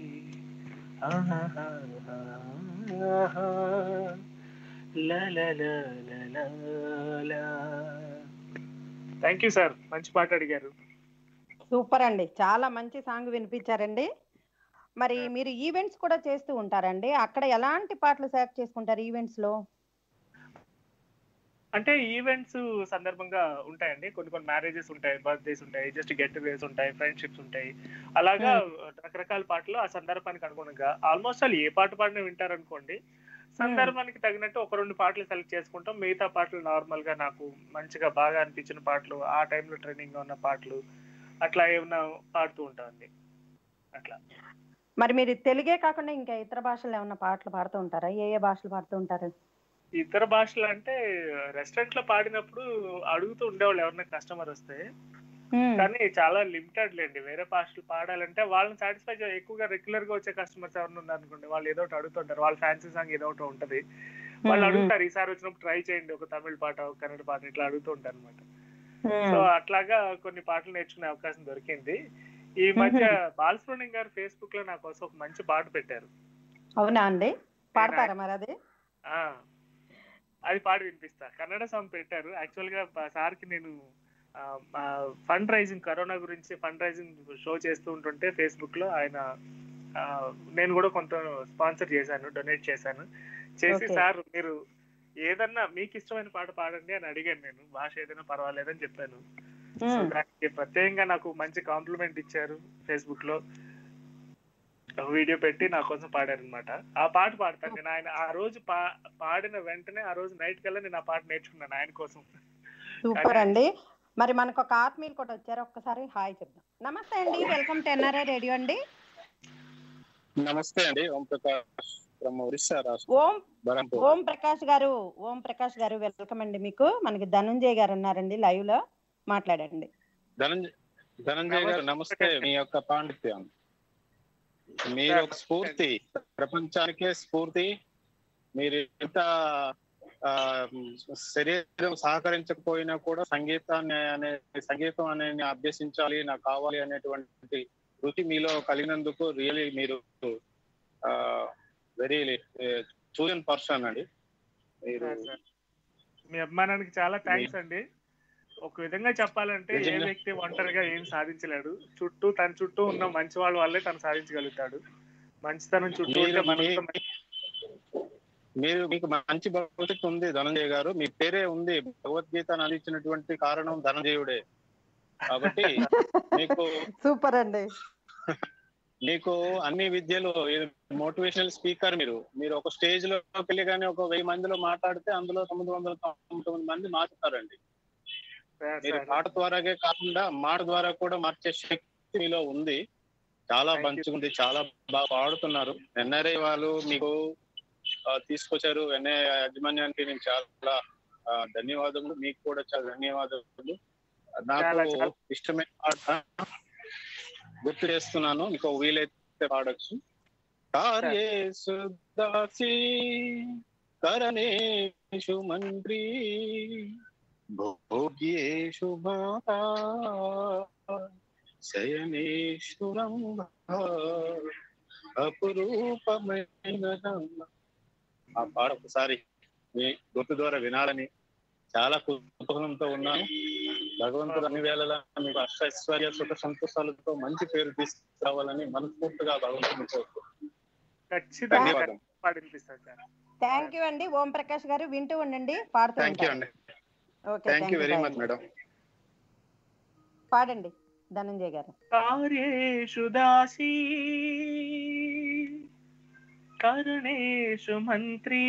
థ్యాంక్ యూ సార్ మంచి పాట అడిగారు సూపర్ అండి చాలా మంచి సాంగ్ వినిపించారండి మరి మీరు ఈవెంట్స్ కూడా చేస్తూ ఉంటారండి అక్కడ ఎలాంటి పాటలు సెలెక్ట్ చేసుకుంటారు ఈవెంట్స్ లో అంటే ఈవెంట్స్ సందర్భంగా ఉంటాయండి కొన్ని కొన్ని మ్యారేజెస్ ఉంటాయి బర్త్డేస్ ఉంటాయి జస్ట్ గెట్ టుగెదర్స్ ఉంటాయి ఫ్రెండ్షిప్స్ ఉంటాయి అలాగా రకరకాల పాటలు ఆ సందర్భానికి అనుగుణంగా ఆల్మోస్ట్ వాళ్ళు ఏ పాట పాడినా వింటారు అనుకోండి సందర్భానికి తగినట్టు ఒక రెండు పాటలు సెలెక్ట్ చేసుకుంటాం మిగతా పాటలు నార్మల్ గా నాకు మంచిగా బాగా అనిపించిన పాటలు ఆ టైంలో ట్రెండింగ్ గా ఉన్న పాటలు అట్లా ఏమన్నా పాడుతూ ఉంటామండి అట్లా మరి మీరు తెలుగే కాకుండా ఇంకా ఇతర భాషల్లో ఏమన్నా పాటలు పాడుతూ ఉంటారా ఏ ఏ భాషలు పాడుతూ ఉంటారు ఇతర భాషలు అంటే రెస్టారెంట్ లో పాడినప్పుడు అడుగుతూ ఉండేవాళ్ళు ఎవరైనా కస్టమర్ వస్తే మ్మ్. కానీ చాలా లిమిటెడ్ లేండి వేరే భాషలు పాడాలంటే వాళ్ళని సాటిస్ఫై ఎక్కువగా రెగ్యులర్ గా వచ్చే కస్టమర్స్ ఎవరైనా ఉన్నారు అనుకోండి వాళ్ళు ఏదో ఒకటి అడుగుతుంటారు వాళ్ళ ఫ్యాన్సీ సాంగ్ ఏదో ఒకటి ఉంటది వాళ్ళు మ్మ్. అడుగుతారు ఈసారి వచ్చినప్పుడు ట్రై చేయండి ఒక తమిళ పాట ఒక కన్నడ పాట ఇట్లా అడుగుతూ ఉంటారు అనమాట సో అట్లాగా కొన్ని పాటలు నేర్చుకునే అవకాశం దొరికింది ఈ మధ్య బాలసుబ్రహ్మణ్యం గారు ఫేస్బుక్ లో నా కోసం ఒక మంచి పాట పెట్టారు అవునా అండి పాడతారా మరి అది ఆ అది పాడి వినిపిస్తా కన్నడ సాంగ్ పెట్టారు యాక్చువల్ గా సార్ కి నేను ఫండ్ రైజింగ్ కరోనా గురించి ఫండ్ రైజింగ్ షో చేస్తూ ఉంటుంటే ఫేస్బుక్ లో ఆయన ఆ, నేను కూడా కొంత స్పాన్సర్ చేశాను డొనేట్ చేశాను చేసి Okay. సార్ మీరు ఏదన్నా మీకు ఇష్టమైన పాట పాడండి అని అడిగాను నేను భాష ఏదైనా పర్వాలేదని చెప్పాను సో ఉమ్. దానికి ప్రత్యేకంగా నాకు మంచి కాంప్లిమెంట్ ఇచ్చారు ఫేస్బుక్ లో ఒక వీడియో పెట్టి నా కోసం పాడారు అనమాట ఆ పాట పాడతాను నేను ఆయన ఆ రోజు పా పాడిన వెంటనే ఆ రోజు నైట్ కల్లా నేను ఆ పాట నేర్చుకున్నాను ఆయన కోసం సూపర్ అండి మరి మనకు ఒక ఆత్మీయులు కూడా వచ్చారు ఒక్కసారి హాయ్ చెప్దాం నమస్తే అండి వెల్కమ్ టు ఎన్ఆర్ఐ రేడియో అండి నమస్తే అండి ఓం ప్రకాష్ ఫ్రమ్ ఒరిస్సా రాష్ట్రం ఓం బరంపూర్ ఓం ప్రకాష్ గారు ఓం ప్రకాష్ గారు వెల్కమ్ అండి మీకు మనకి ధనుంజయ్ గారు ఉన్నారండి లైవ్ లో మాట్లాడండి ధనంజయ్ ధనంజయ్ గారు నమస్తే మీ యొక్క పాండిత్యం మీరు ఒక స్ఫూర్తి ప్రపంచానికే స్ఫూర్తి మీరు ఎంత ఆ, శరీరం సహకరించకపోయినా కూడా సంగీతాన్ని అనే సంగీతం అనే అభ్యసించాలి నాకు కావాలి అనేటువంటి రుచి మీలో కలిగినందుకు రియలీ మీరు వెరీ చూజన్ పర్సన్ అండి మీరు మీ అభిమానానికి చాలా థ్యాంక్స్ అండి ఒక విధంగా చెప్పాలంటే ఏ నిజంగా. వ్యక్తి ఒంటరిగా ఏం సాధించలేడు చుట్టూ తన చుట్టూ ఉన్న మంచి వాళ్ళ వల్లే తను సాధించగలుగుతాడు మంచితనం చుట్టూ ఉంటే మీరు మనతో మీ- మీరు మీకు మంచి భవిష్యత్తు ఉంది ధనంజయ గారు మీ పేరే ఉంది భగవద్గీతను అందించినటువంటి కారణం ధనంజయుడే కాబట్టి మీకు సూపర్ అండి మీకు అన్ని విద్యలు మోటివేషనల్ స్పీకర్ మీరు మీరు ఒక స్టేజ్ లోకి వెళ్ళి కానీ ఒక వెయ్యి మందిలో మాట్లాడితే అందులో తొమ్మిది వందల తొంభై తొమ్మిది మంది మారుతారండి సార్, మీరు సార్, పాట ద్వారాగే కాకుండా మాట ద్వారా కూడా మార్చే శక్తి మీలో ఉంది చాలా Thank you. మంచిగా ఉంది చాలా బాగా పాడుతున్నారు ఎన్ఆర్ఐ వాళ్ళు మీకు ఆ, తీసుకొచ్చారు ఎన్ఐ యాజమాన్యానికి నేను చాలా ఆ, ధన్యవాదములు మీకు కూడా చాలా ధన్యవాదాలు నాకు చాలా, చాలా. ఇష్టమైన పాట గుర్తు చేస్తున్నాను మీకు వీలైతే పాడొచ్చు కార్యేషు దాసి కరణేషు మంత్రి భోగ్యేషు మాతా శయనేషు రంభ అపురూపమైన ఆ పాట ఒకసారి మీ గుర్తు ద్వారా వినాలని చాలా కుతూహలంతో ఉన్నాను భగవంతుడు అన్ని వేళలా మీకు అష్టైశ్వర్య సుఖ సంతోషాలతో మంచి పేరు తీసుకురావాలని మనస్ఫూర్తిగా భగవంతుని కోరుకుంటున్నాను ఖచ్చితంగా ధన్యవాదం పాడి వినిపిస్తాను సార్ థ్యాంక్ యూ అండి ఓం ప్రకాష్ గారు వింటూ ఉండండి పాడుతూ థ్యాంక్ యూ ఉంటారు అండి okay thank you very much madam పాడండి ధనంజయ్ గారు కార్యేషు దాసీ కరుణేషు మంత్రీ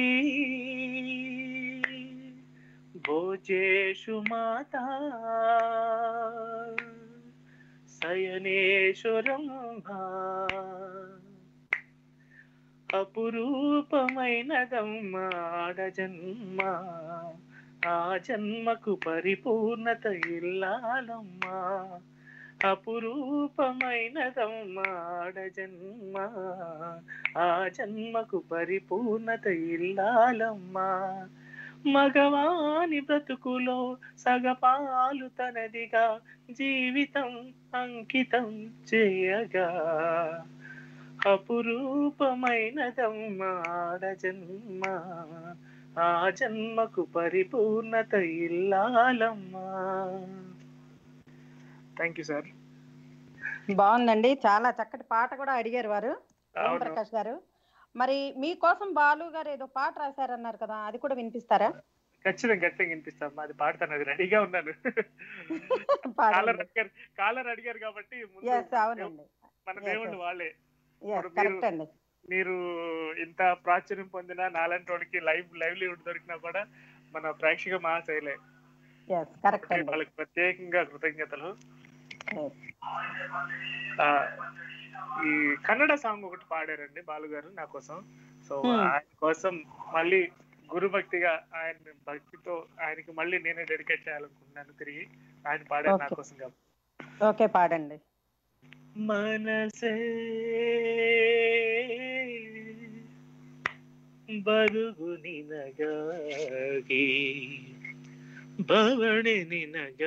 భోజేషు మాతా శయనేషు రంభా అపురూపమైనదమ్మా ఆడ జన్మ ఆ జన్మకు పరిపూర్ణత ఇల్లాలమ్మా అపురూపమైనదమ్మా ఆడ జన్మ ఆ జన్మకు పరిపూర్ణత ఇల్లాలమ్మా మగవాని బ్రతుకులో సగపాలు తనదిగా జీవితం అంకితం చేయగా అపురూపమైనదమ్మా ఆడ జన్మ ఆ జన్మకు పరిపూర్ణత ఇల్లాలమ్మా థ్యాంక్ యూ సార్ బాగుందండి చాలా చక్కటి పాట కూడా అడిగారు వారు ఓం అవును ప్రకాష్ గారు మరి మీకోసం బాలు గారు ఏదో పాట రాశారన్నారు కదా అది కూడా వినిపిస్తారా ఖచ్చితంగా ఖచ్చితంగా వినిపిస్తాం అది పాడతాను అది రెడీగా ఉన్నాను కాలర్ అడిగారు కాలర్ అడిగారు కాబట్టి ముందు ఎస్ అవునండి మన Yes, దేవుళ్ళు yes. వాళ్ళే ఎస్ ఇప్పుడు కరెక్ట్ మీరు- అండి మీరు ఇంత ప్రాచుర్యం పొందిన నాలాంటి వాడికి లైవ్ లైవ్లీవుడ్ దొరికినా కూడా మన ప్రేక్షక మహాశైలే ఎస్ కరెక్ట్ అండి వాళ్ళకి ప్రత్యేకంగా కృతజ్ఞతలు Yes. ఆ, ఈ కన్నడ సాంగ్ ఒకటి పాడారండి బాలు గారు నా కోసం సో Hmm. ఆయన కోసం మళ్ళీ గురు భక్తిగా ఆయన భక్తితో ఆయనకి మళ్ళీ నేనే డెడికేట్ చేయాలనుకుంటున్నాను తిరిగి ఆయన పాడారు నా Okay. కోసం కాబట్టి ఓకే పాడండి మనసే ಬರುಗು ನಿನಗಾಗಿ ಬವಣೆ ನಿನಗಾಗಿ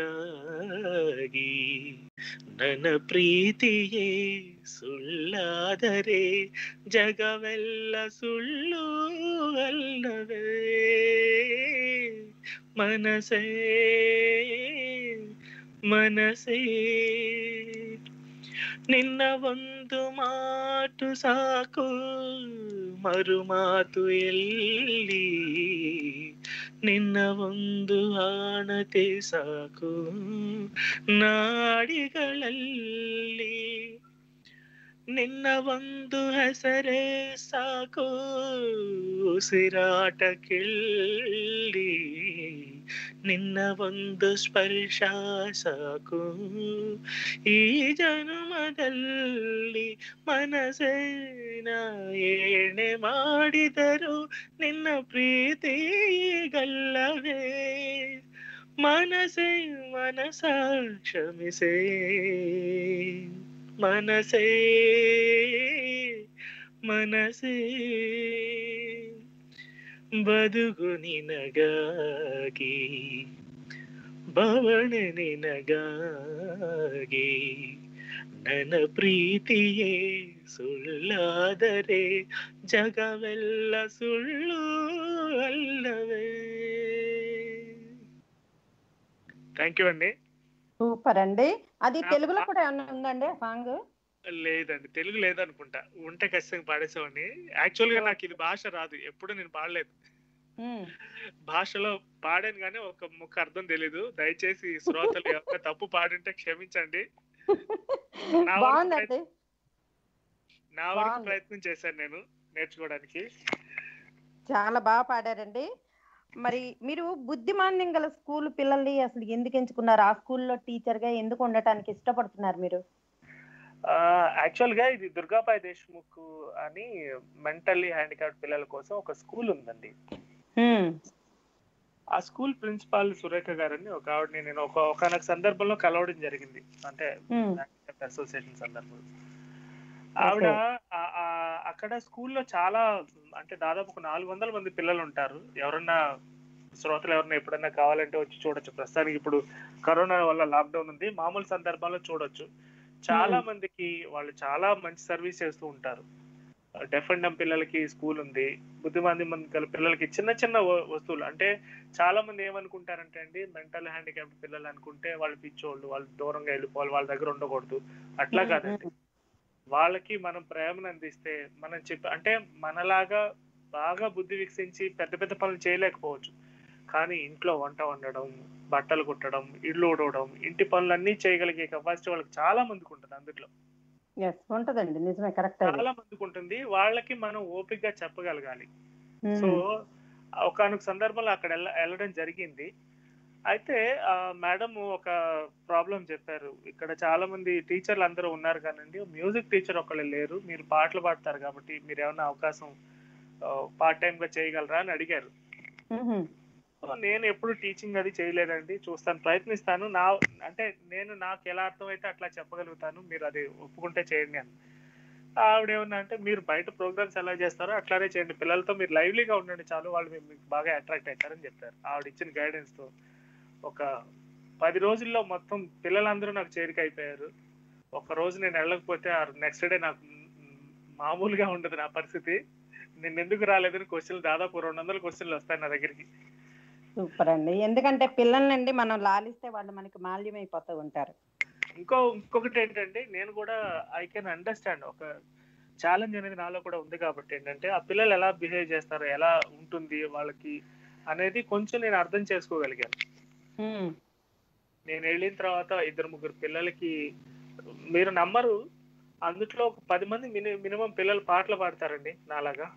ನನ್ನ ಪ್ರೀತಿಯೇ ಸುಳ್ಳಾದರೆ ಜಗವೆಲ್ಲ ಸುಳ್ಳು ಅಲ್ಲವೇ ಮನಸೇ ಮನಸೇ ನಿನ್ನ ಒಂದು ಮಾತು ಸಾಕು ಮರು ಮಾತು ಎಲ್ಲಿ ನಿನ್ನ ಒಂದು ಆಣತೆ ಸಾಕು ನಾಡಿಗಳಲ್ಲಿ ನಿನ್ನ ಒಂದು ಹೆಸರೇ ಸಾಕು ಉಸಿರಾಟ ಕಿಳ್ಳಿ ನಿನ್ನ ಒಂದು ಸ್ಪರ್ಶ ಸಾಕು ಈ ಜನ್ಮದಲ್ಲಿ ಮನಸ್ಸಿನ ಏಣೆ ಮಾಡಿದರು ನಿನ್ನ ಪ್ರೀತಿಗಲ್ಲವೇ ಮನಸ್ಸೇ ಮನಸ ಕ್ಷಮಿಸೇ ಮನಸೇ ಮನಸೇ ಬದುಕು ನಿನಗಾಗಿ ಬವಣೆ ನಿನಗಾಗಿ ನನ್ನ ಪ್ರೀತಿಯೇ ಸುಳ್ಳಾದರೆ ಜಗವೆಲ್ಲ ಸುಳ್ಳು ಅಲ್ಲವೇ థ్యాంక్ యూ అండి సూపర్ అండి అది నా- తెలుగులో కూడా ఏమన్నా ఉందండి సాంగ్ లేదండి తెలుగు లేదనుకుంటా ఉంటే ఖచ్చితంగా పాడేసేవాడిని యాక్చువల్ గా నాకు ఇది భాష రాదు ఎప్పుడు నేను పాడలేదు భాషలో పాడాను కానీ ఒక ముక్క అర్థం తెలీదు దయచేసి శ్రోతలు ఎవరైనా తప్పు పాడింటే క్షమించండి నా వరకు బాగుందండి నా వరకు బాగుంది. ప్రయత్నం చేశాను నేను నేర్చుకోవడానికి చాలా బాగా పాడారండి మరి మీరు బుద్ధిమాన్యం గల స్కూల్ పిల్లల్ని అసలు ఎందుకు ఎంచుకున్నారు ఆ స్కూల్లో టీచర్ గా ఎందుకు ఉండటానికి ఇష్టపడుతున్నారు మీరు యాక్చువల్ గా ఇది దుర్గాబాయ్ దేశ్ముఖ్ అని మెంటల్లీ హ్యాండిక్యాప్డ్ పిల్లల కోసం ఒక స్కూల్ ఉందండి హ్మ్. ఆ స్కూల్ ప్రిన్సిపాల్ సురేఖ గారని ఒక ఆవిడని నేను ఒక ఒకనొక సందర్భంలో కలవడం జరిగింది అంటే హ్మ్. అసోసియేషన్ సందర్భంలో ఆవిడ ఆ- ఆ- అక్కడ స్కూల్లో చాలా అంటే దాదాపు ఒక నాలుగు వందల మంది పిల్లలు ఉంటారు ఎవరన్నా శ్రోతలు ఎవరన్నా ఎప్పుడన్నా కావాలంటే వచ్చి చూడొచ్చు ప్రస్తుతానికి ఇప్పుడు కరోనా వల్ల లాక్డౌన్ ఉంది మామూలు సందర్భాల్లో చూడొచ్చు చాలా మందికి వాళ్ళు చాలా మంచి సర్వీస్ చేస్తూ ఉంటారు డెఫ్ అండ్ డమ్ పిల్లలకి స్కూల్ ఉంది బుద్ధిమంది మంది గల పిల్లలకి చిన్న చిన్న వ- వస్తువులు అంటే చాలా మంది ఏమనుకుంటారంటే అండి మెంటల్ హ్యాండిక్యాప్డ్ పిల్లలు అనుకుంటే వాళ్ళు పిచ్చోళ్ళు వాళ్ళు దూరంగా వెళ్ళిపోవాలి వాళ్ళ దగ్గర ఉండకూడదు అట్లా హ్మ్, కాదండి వాళ్ళకి మనం ప్రేమను అందిస్తే మనం చెప్పి అంటే మనలాగా బాగా బుద్ధి వికసించి పెద్ద పెద్ద పనులు చేయలేకపోవచ్చు కానీ ఇంట్లో వంట వండడం బట్టలు కుట్టడం ఇల్లు ఊడవడం ఇంటి పనులన్నీ చేయగలిగే కెపాసిటీ వాళ్ళకి చాలా మందికి ఉంటుంది అందులో ఎస్ ఉంటదండి నిజమే కరెక్ట్ అది చాలా మందికి ఉంటుంది వాళ్ళకి మనం ఓపికగా చెప్పగలగాలి హ్మ్. సో ఒకనొక సందర్భంలో అక్కడ వెళ్ళ- వెళ్ళడం జరిగింది అయితే ఆ మేడం ఒక ప్రాబ్లం చెప్పారు ఇక్కడ చాలా మంది టీచర్లు అందరూ ఉన్నారు కానండి మ్యూజిక్ టీచర్ ఒకళ్ళు లేరు మీరు పాటలు పాడతారు కాబట్టి మీరు ఏమైనా అవకాశం పార్ట్ టైం గా చేయగలరా అని అడిగారు మ్మ్. సో నేను ఎప్పుడు టీచింగ్ అది చేయలేదండి చూస్తాను ప్రయత్నిస్తాను నా అంటే నేను నాకు ఎలా అర్థమైతే అట్లా చెప్పగలుగుతాను మీరు అది ఒప్పుకుంటే చేయండి అని ఆవిడ ఏమన్నా అంటే మీరు బయట ప్రోగ్రామ్స్ ఎలా చేస్తారో అట్లానే చేయండి పిల్లలతో మీరు లైవ్లీగా ఉండండి చాలు వాళ్ళు మీ- మీకు బాగా అట్రాక్ట్ అవుతారని చెప్పారు ఆవిడ ఇచ్చిన గైడెన్స్ తో ఒక పది రోజుల్లో మొత్తం పిల్లలందరూ నాకు చేరిక అయిపోయారు ఒక రోజు నేను వెళ్ళకపోతే నెక్స్ట్ డే నాకు మ్, మామూలుగా ఉండదు నా పరిస్థితి నేను ఎందుకు రాలేదని క్వశ్చన్లు దాదాపు రెండు వందల క్వశ్చన్లు వస్తాయి నా దగ్గరికి సూపర్ అండి ఎందుకంటే పిల్లల్నండి మనం లాలిస్తే వాళ్ళు మనకి మాల్యం అయిపోతూ ఉంటారు ఇంకో ఇంకొకటి ఏంటంటే నేను కూడా ఐ కెన్ అండర్స్టాండ్ ఒక ఛాలెంజ్ అనేది నాలో కూడా ఉంది కాబట్టి ఏంటంటే ఆ పిల్లలు ఎలా బిహేవ్ చేస్తారు ఎలా ఉంటుంది వాళ్ళకి అనేది కొంచెం నేను అర్థం చేసుకోగలిగాను మ్మ్. నేను వెళ్ళిన తర్వాత ఇద్దరు ముగ్గురు పిల్లలకి మీరు నమ్మరు అందుట్లో ఒక పది మంది మిని మినిమం పిల్లలు పాటలు పాడతారండి నాలాగా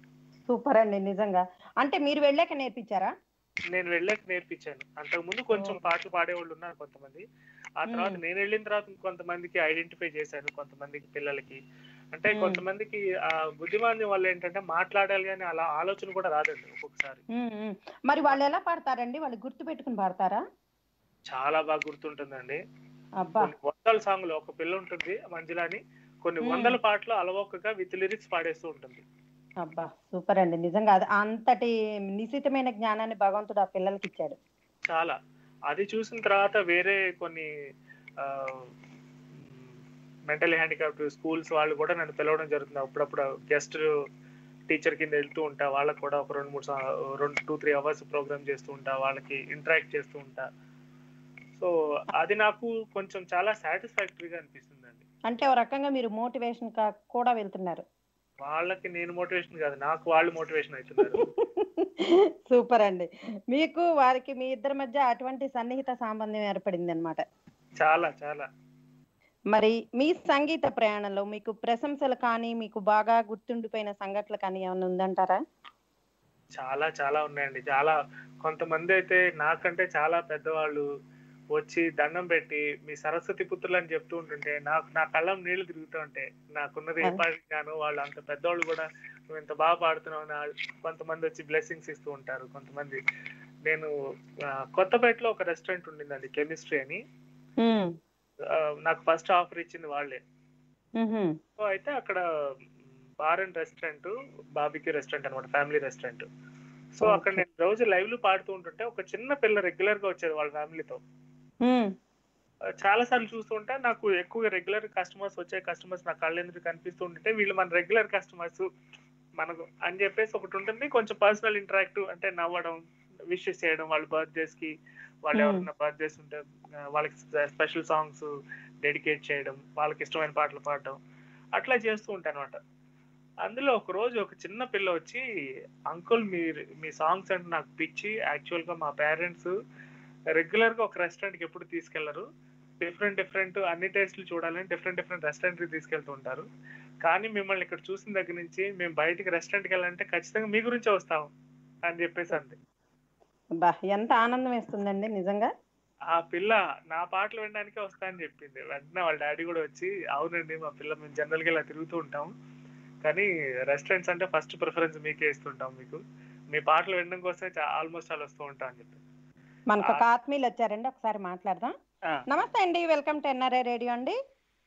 సూపర్ అండి నిజంగా అంటే మీరు వెళ్ళాక నేర్పించారా నేను వెళ్ళాక నేర్పించాను అంతకు ముందు కొంచెం పాటలు పాడేవాళ్ళు ఉన్నారు కొంతమంది ఆ తర్వాత మ్మ్. నేను వెళ్ళిన తర్వాత కొంతమందికి ఐడెంటిఫై చేశాను కొంతమందికి పిల్లలకి అంటే మ్మ్. కొంతమందికి ఆ బుద్ధిమాంద్యం వల్ల ఏంటంటే మాట్లాడాలి అని అలా ఆలోచన కూడా రాదండి ఒక్కొక్కసారి మ్మ్, మ్మ్. మరి వాళ్ళు ఎలా పాడతారండి వాళ్ళు గుర్తు పెట్టుకుని పాడతారా చాలా బాగా గుర్తుంటుందండి అబ్బా కొన్ని వందల సాంగ్లు ఒక పిల్ల ఉంటుంది మంజులాని కొన్ని మ్మ్. వందల పాటలు అలవోకగా విత్ లిరిక్స్ పాడేస్తూ ఉంటుంది అబ్బా సూపర్ అండి నిజంగా అది అంతటి నిశితమైన జ్ఞానాన్ని భగవంతుడు ఆ పిల్లలకి ఇచ్చాడు చాలా అది చూసిన తర్వాత వేరే కొన్ని మెంటల్ హ్యాండిక్యాప్డ్ స్కూల్స్ వాళ్ళు కూడా నన్ను పిలవడం జరుగుతుంది అప్పుడప్పుడు గెస్ట్ టీచర్ కింద వెళ్తూ ఉంటా వాళ్ళకి కూడా ఒక రెండు మూడు సా- రెండు టూ త్రీ అవర్స్ ప్రోగ్రామ్ చేస్తూ ఉంటా వాళ్ళకి ఇంటరాక్ట్ చేస్తూ ఉంటా సో అది నాకు కొంచెం చాలా సాటిస్ఫాక్టరీగా అనిపిస్తుందండి అంటే ఒక రకంగా మీరు మోటివేషన్ కూడా వెళ్తున్నారు వాళ్ళకి నేను మోటివేషన్ కాదు నాకు వాళ్ళు మోటివేషన్ అవుతున్నారు సూపర్ అండి మీకు వారికి మీ ఇద్దరి మధ్య అటువంటి సన్నిహిత సంబంధం ఏర్పడింది అనమాట చాలా చాలా మరి మీ సంగీత ప్రయాణంలో మీకు ప్రశంసలు కానీ మీకు బాగా గుర్తుండిపోయిన సంఘటనలు కానీ ఏమైనా ఉందంటారా చాలా చాలా ఉన్నాయండి చాలా కొంతమంది అయితే నాకంటే చాలా పెద్దవాళ్ళు వచ్చి దండం పెట్టి మీ సరస్వతి పుత్రులు అని చెప్తూ ఉంటుంటే నాకు నా కళ్ళం నీళ్లు తిరుగుతూ ఉంటే నాకున్నది ఏ పాడిగాను వాళ్ళు అంత పెద్దవాళ్ళు కూడా నువ్వు ఇంత బాగా పాడుతున్నావు అని వాళ్ళు- కొంతమంది వచ్చి బ్లెస్సింగ్స్ ఇస్తూ ఉంటారు కొంతమంది నేను ఆ, కొత్తపేటలో ఒక రెస్టారెంట్ ఉండిందండి కెమిస్ట్రీ అని ఉమ్, ఆ, నాకు ఫస్ట్ ఆఫర్ ఇచ్చింది వాళ్ళే ఉహుం, సో అయితే అక్కడ bar and restaurant barbecue restaurant అనమాట ఫ్యామిలీ రెస్టారెంట్ సో అక్కడ Okay. నేను రోజు లైవ్ లో పాడుతూ ఉంటుంటే ఒక చిన్న పిల్ల రెగ్యులర్ గా వచ్చేది వాళ్ళ ఫ్యామిలీతో ఉమ్, చాలా సార్లు చూస్తుంటే నాకు ఎక్కువగా రెగ్యులర్ కస్టమర్స్ వచ్చే కస్టమర్స్ నా కళ్ళు ఎందుకు కనిపిస్తూ ఉంటుంటే వీళ్ళు మన రెగ్యులర్ కస్టమర్స్ మనకు అని చెప్పేసి ఒకటి ఉంటుంది కొంచెం పర్సనల్ ఇంటరాక్టివ్ అంటే నవ్వడం విషెస్ చేయడం వాళ్ళ బర్త్డేస్ కి వాళ్ళు Hmm. ఎవరైనా బర్త్డేస్ ఉంటే ఆ, వాళ్ళకి స్పెషల్ సాంగ్స్ డెడికేట్ చేయడం వాళ్ళకి ఇష్టమైన పాటలు పాడడం అట్లా చేస్తూ ఉంటాను అనమాట అందులో ఒక రోజు ఒక చిన్న పిల్ల వచ్చి అంకుల్ మీ మీ సాంగ్స్ అంటే నాకు పిచ్చి యాక్చువల్ గా మా పేరెంట్స్ రెగ్యులర్ గా ఒక రెస్టారెంట్ కి ఎప్పుడు తీసుకెళ్లరు డిఫరెంట్ డిఫరెంట్ అన్ని టేస్ట్లు చూడాలని డిఫరెంట్ డిఫరెంట్ రెస్టారెంట్ కి తీసుకెళ్తూ ఉంటారు కానీ మిమ్మల్ని ఇక్కడ చూసిన దగ్గర నుంచి మేము బయటికి రెస్టారెంట్ కి వెళ్ళాలంటే ఖచ్చితంగా మీ గురించే వస్తాం అని చెప్పేసి అంది బా ఎంత ఆనందం వేస్తుందండి నిజంగా ఆ పిల్ల నా పాటలు వినడానికే వస్తా అని చెప్పింది వెంటనే వాళ్ళ డాడీ కూడా వచ్చి అవునండి మా పిల్ల మేము జనరల్ గా ఇలా తిరుగుతూ ఉంటాం కానీ రెస్టారెంట్స్ అంటే ఫస్ట్ ప్రిఫరెన్స్ మీకే ఇస్తుంటాం మీకు మీ పాటలు వినడం కోసమే ఆల్మోస్ట్ అలా వస్తూ ఉంటాం అని చెప్పి మనకు ఒక ఆత్మీయులు వచ్చారండి ఒకసారి మాట్లాడదాం ఆ, నమస్తే అండి వెల్కమ్ టు ఎన్ఆర్ఐ రేడియో అండి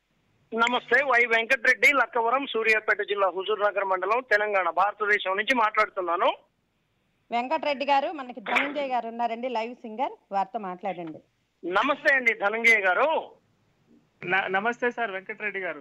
నమస్తే వై వెంకటరెడ్డి లక్కవరం సూర్యాపేట జిల్లా హుజూర్ నగర్ మండలం తెలంగాణ భారతదేశం నుంచి మాట్లాడుతున్నాను వెంకటరెడ్డి గారు మనకి ధనంజయ్ గారు ఉన్నారండి లైవ్ సింగర్ వారితో మాట్లాడండి నమస్తే అండి ధనంజయ గారు న- నమస్తే సార్ వెంకటరెడ్డి గారు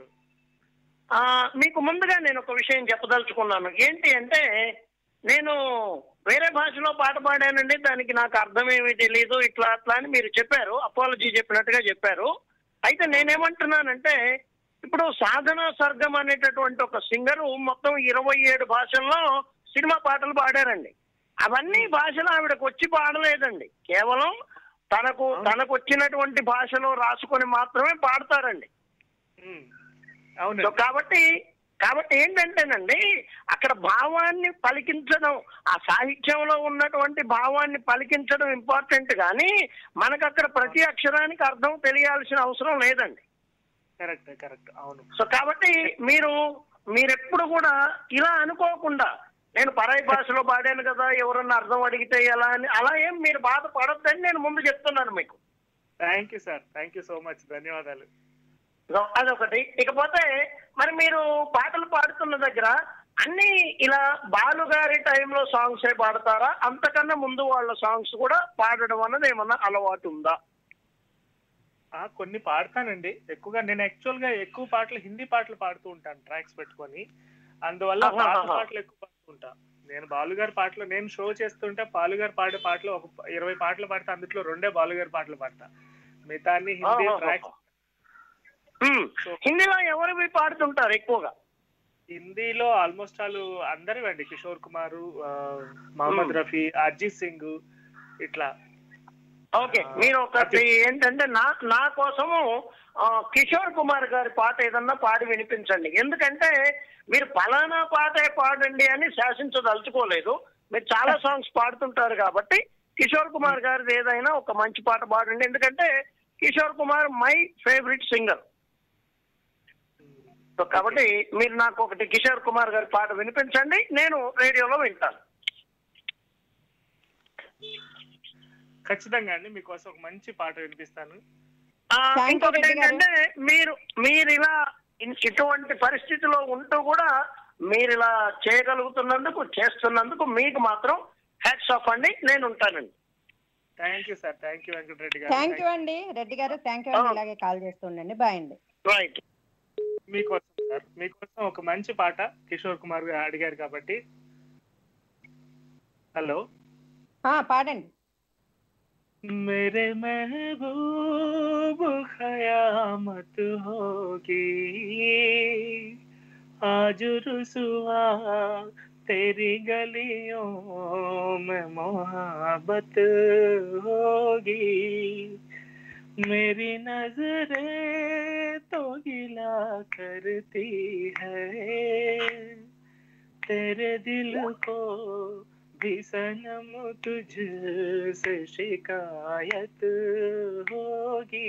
ఆ మీకు ముందుగా నేను ఒక విషయం చెప్పదలుచుకున్నాను ఏంటి అంటే నేను వేరే భాషలో పాట పాడానండి దానికి నాకు అర్థం ఏమీ తెలియదు ఇట్లా అట్లా అని మీరు చెప్పారు అపాలజీ చెప్పినట్టుగా చెప్పారు అయితే నేనేమంటున్నానంటే ఇప్పుడు సాధన సర్గం అనేటటువంటి ఒక సింగరు మొత్తం ఇరవై ఏడు భాషల్లో సినిమా పాటలు పాడారండి అవన్నీ భాషలు ఆవిడకు వచ్చి పాడలేదండి కేవలం తనకు తనకు వచ్చినటువంటి భాషలో రాసుకొని మాత్రమే పాడతారండి ఉమ్, అవును సో కాబట్టి కాబట్టి ఏంటంటేనండి అక్కడ భావాన్ని పలికించడం ఆ సాహిత్యంలో ఉన్నటువంటి భావాన్ని పలికించడం ఇంపార్టెంట్ కానీ మనకు అక్కడ ప్రతి అక్షరానికి అర్థం తెలియాల్సిన అవసరం లేదండి కరెక్ట్ కరెక్ట్ అవును సో కాబట్టి మీరు మీరెప్పుడు కూడా ఇలా అనుకోకుండా నేను పరాయి భాషలో పాడాను కదా ఎవరన్నా అర్థం అడిగితే ఎలా అని అలా ఏం మీరు బాధపడొద్దని నేను ముందు చెప్తున్నాను మీకు thank you sir thank you so much ధన్యవాదాలు సో అదొకటి ఇకపోతే మరి మీరు పాటలు పాడుతున్న దగ్గర అన్ని ఇలా బాలుగారి టైంలో సాంగ్స్ ఏ పాడతారా అంతకన్నా ముందు వాళ్ళ సాంగ్స్ కూడా పాడడం అన్నది ఏమన్నా అలవాటు ఉందా ఆ కొన్ని పాడతానండి ఎక్కువగా నేను యాక్చువల్ గా ఎక్కువ పాటలు హిందీ పాటలు పాడుతూ ఉంటాను ట్రాక్స్ పెట్టుకొని అందువల్ల ఆహా, పాత ఆహా. పాటలు ఎక్కువ పాడుతుంటా నేను బాలుగారి పాటలు నేను షో చేస్తుంటే బాలుగారు పాడే పాటలు ఒక ఇరవై పాటలు పాడితే అందులో రెండే బాలుగారి పాటలు పాడతా మిగతా అన్ని హిందీ ఆహా. ట్రాక్స్ హ్మ్. హిందీలో ఎవరివి పాడుతుంటారు ఎక్కువగా హిందీలో ఆల్మోస్ట్ ఆల్ అందరూ అండి కిషోర్ కుమార్ మహమ్మద్ Hmm. రఫీ అర్జిత్ సింగ్ ఇట్లా ఓకే ఆ, మీరు ఒకటి అది- ఏంటంటే నా నా కోసము ఆ, కిషోర్ కుమార్ గారి పాట ఏదన్నా పాడి వినిపించండి ఎందుకంటే మీరు ఫలానా పాటే పాడండి అని శాసించదలుచుకోలేదు మీరు చాలా సాంగ్స్ పాడుతుంటారు కాబట్టి కిషోర్ కుమార్ గారిది ఏదైనా ఒక మంచి పాట పాడండి ఎందుకంటే Kishore Kumar my favourite singer so కాబట్టి మీరు నాకు ఒకటి కిషోర్ కుమార్ గారి పాట వినిపించండి నేను రేడియోలో వింటాను ఖచ్చితంగా అండి మీకోసం ఒక మంచి పాట వినిపిస్తాను ఆ, Thank you, ఇంకొకటి రెడ్డి గారు. ఏంటంటే మీరు మీరు ఇలా ఇన్- ఇటువంటి పరిస్థితిలో ఉంటూ కూడా మీరు ఇలా చేయగలుగుతున్నందుకు చేస్తున్నందుకు మీకు మాత్రం హ్యాట్స్ ఆఫ్ అండి నేను ఉంటానండి thank you sir thank you Venkatareddy thank you గారు అండి రెడ్డి గారు థ్యాంక్ యూ అండి ఆ. ఇలాగే కాల్ చేస్తుండండి బాయ్ అండి రైట్ మీకోసం సార్ మీకోసం ఒక మంచి పాట కిషోర్ కుమార్ గారు అడిగారు కాబట్టి హలో ఆ, పాడండి मेरे महबूब खयामत होगी आज रुसवा तेरी गलियों में मोहब्बत होगी मेरी नजरें तो गिला करती है तेरे दिल को भी सनम तुझसे शिकायत होगी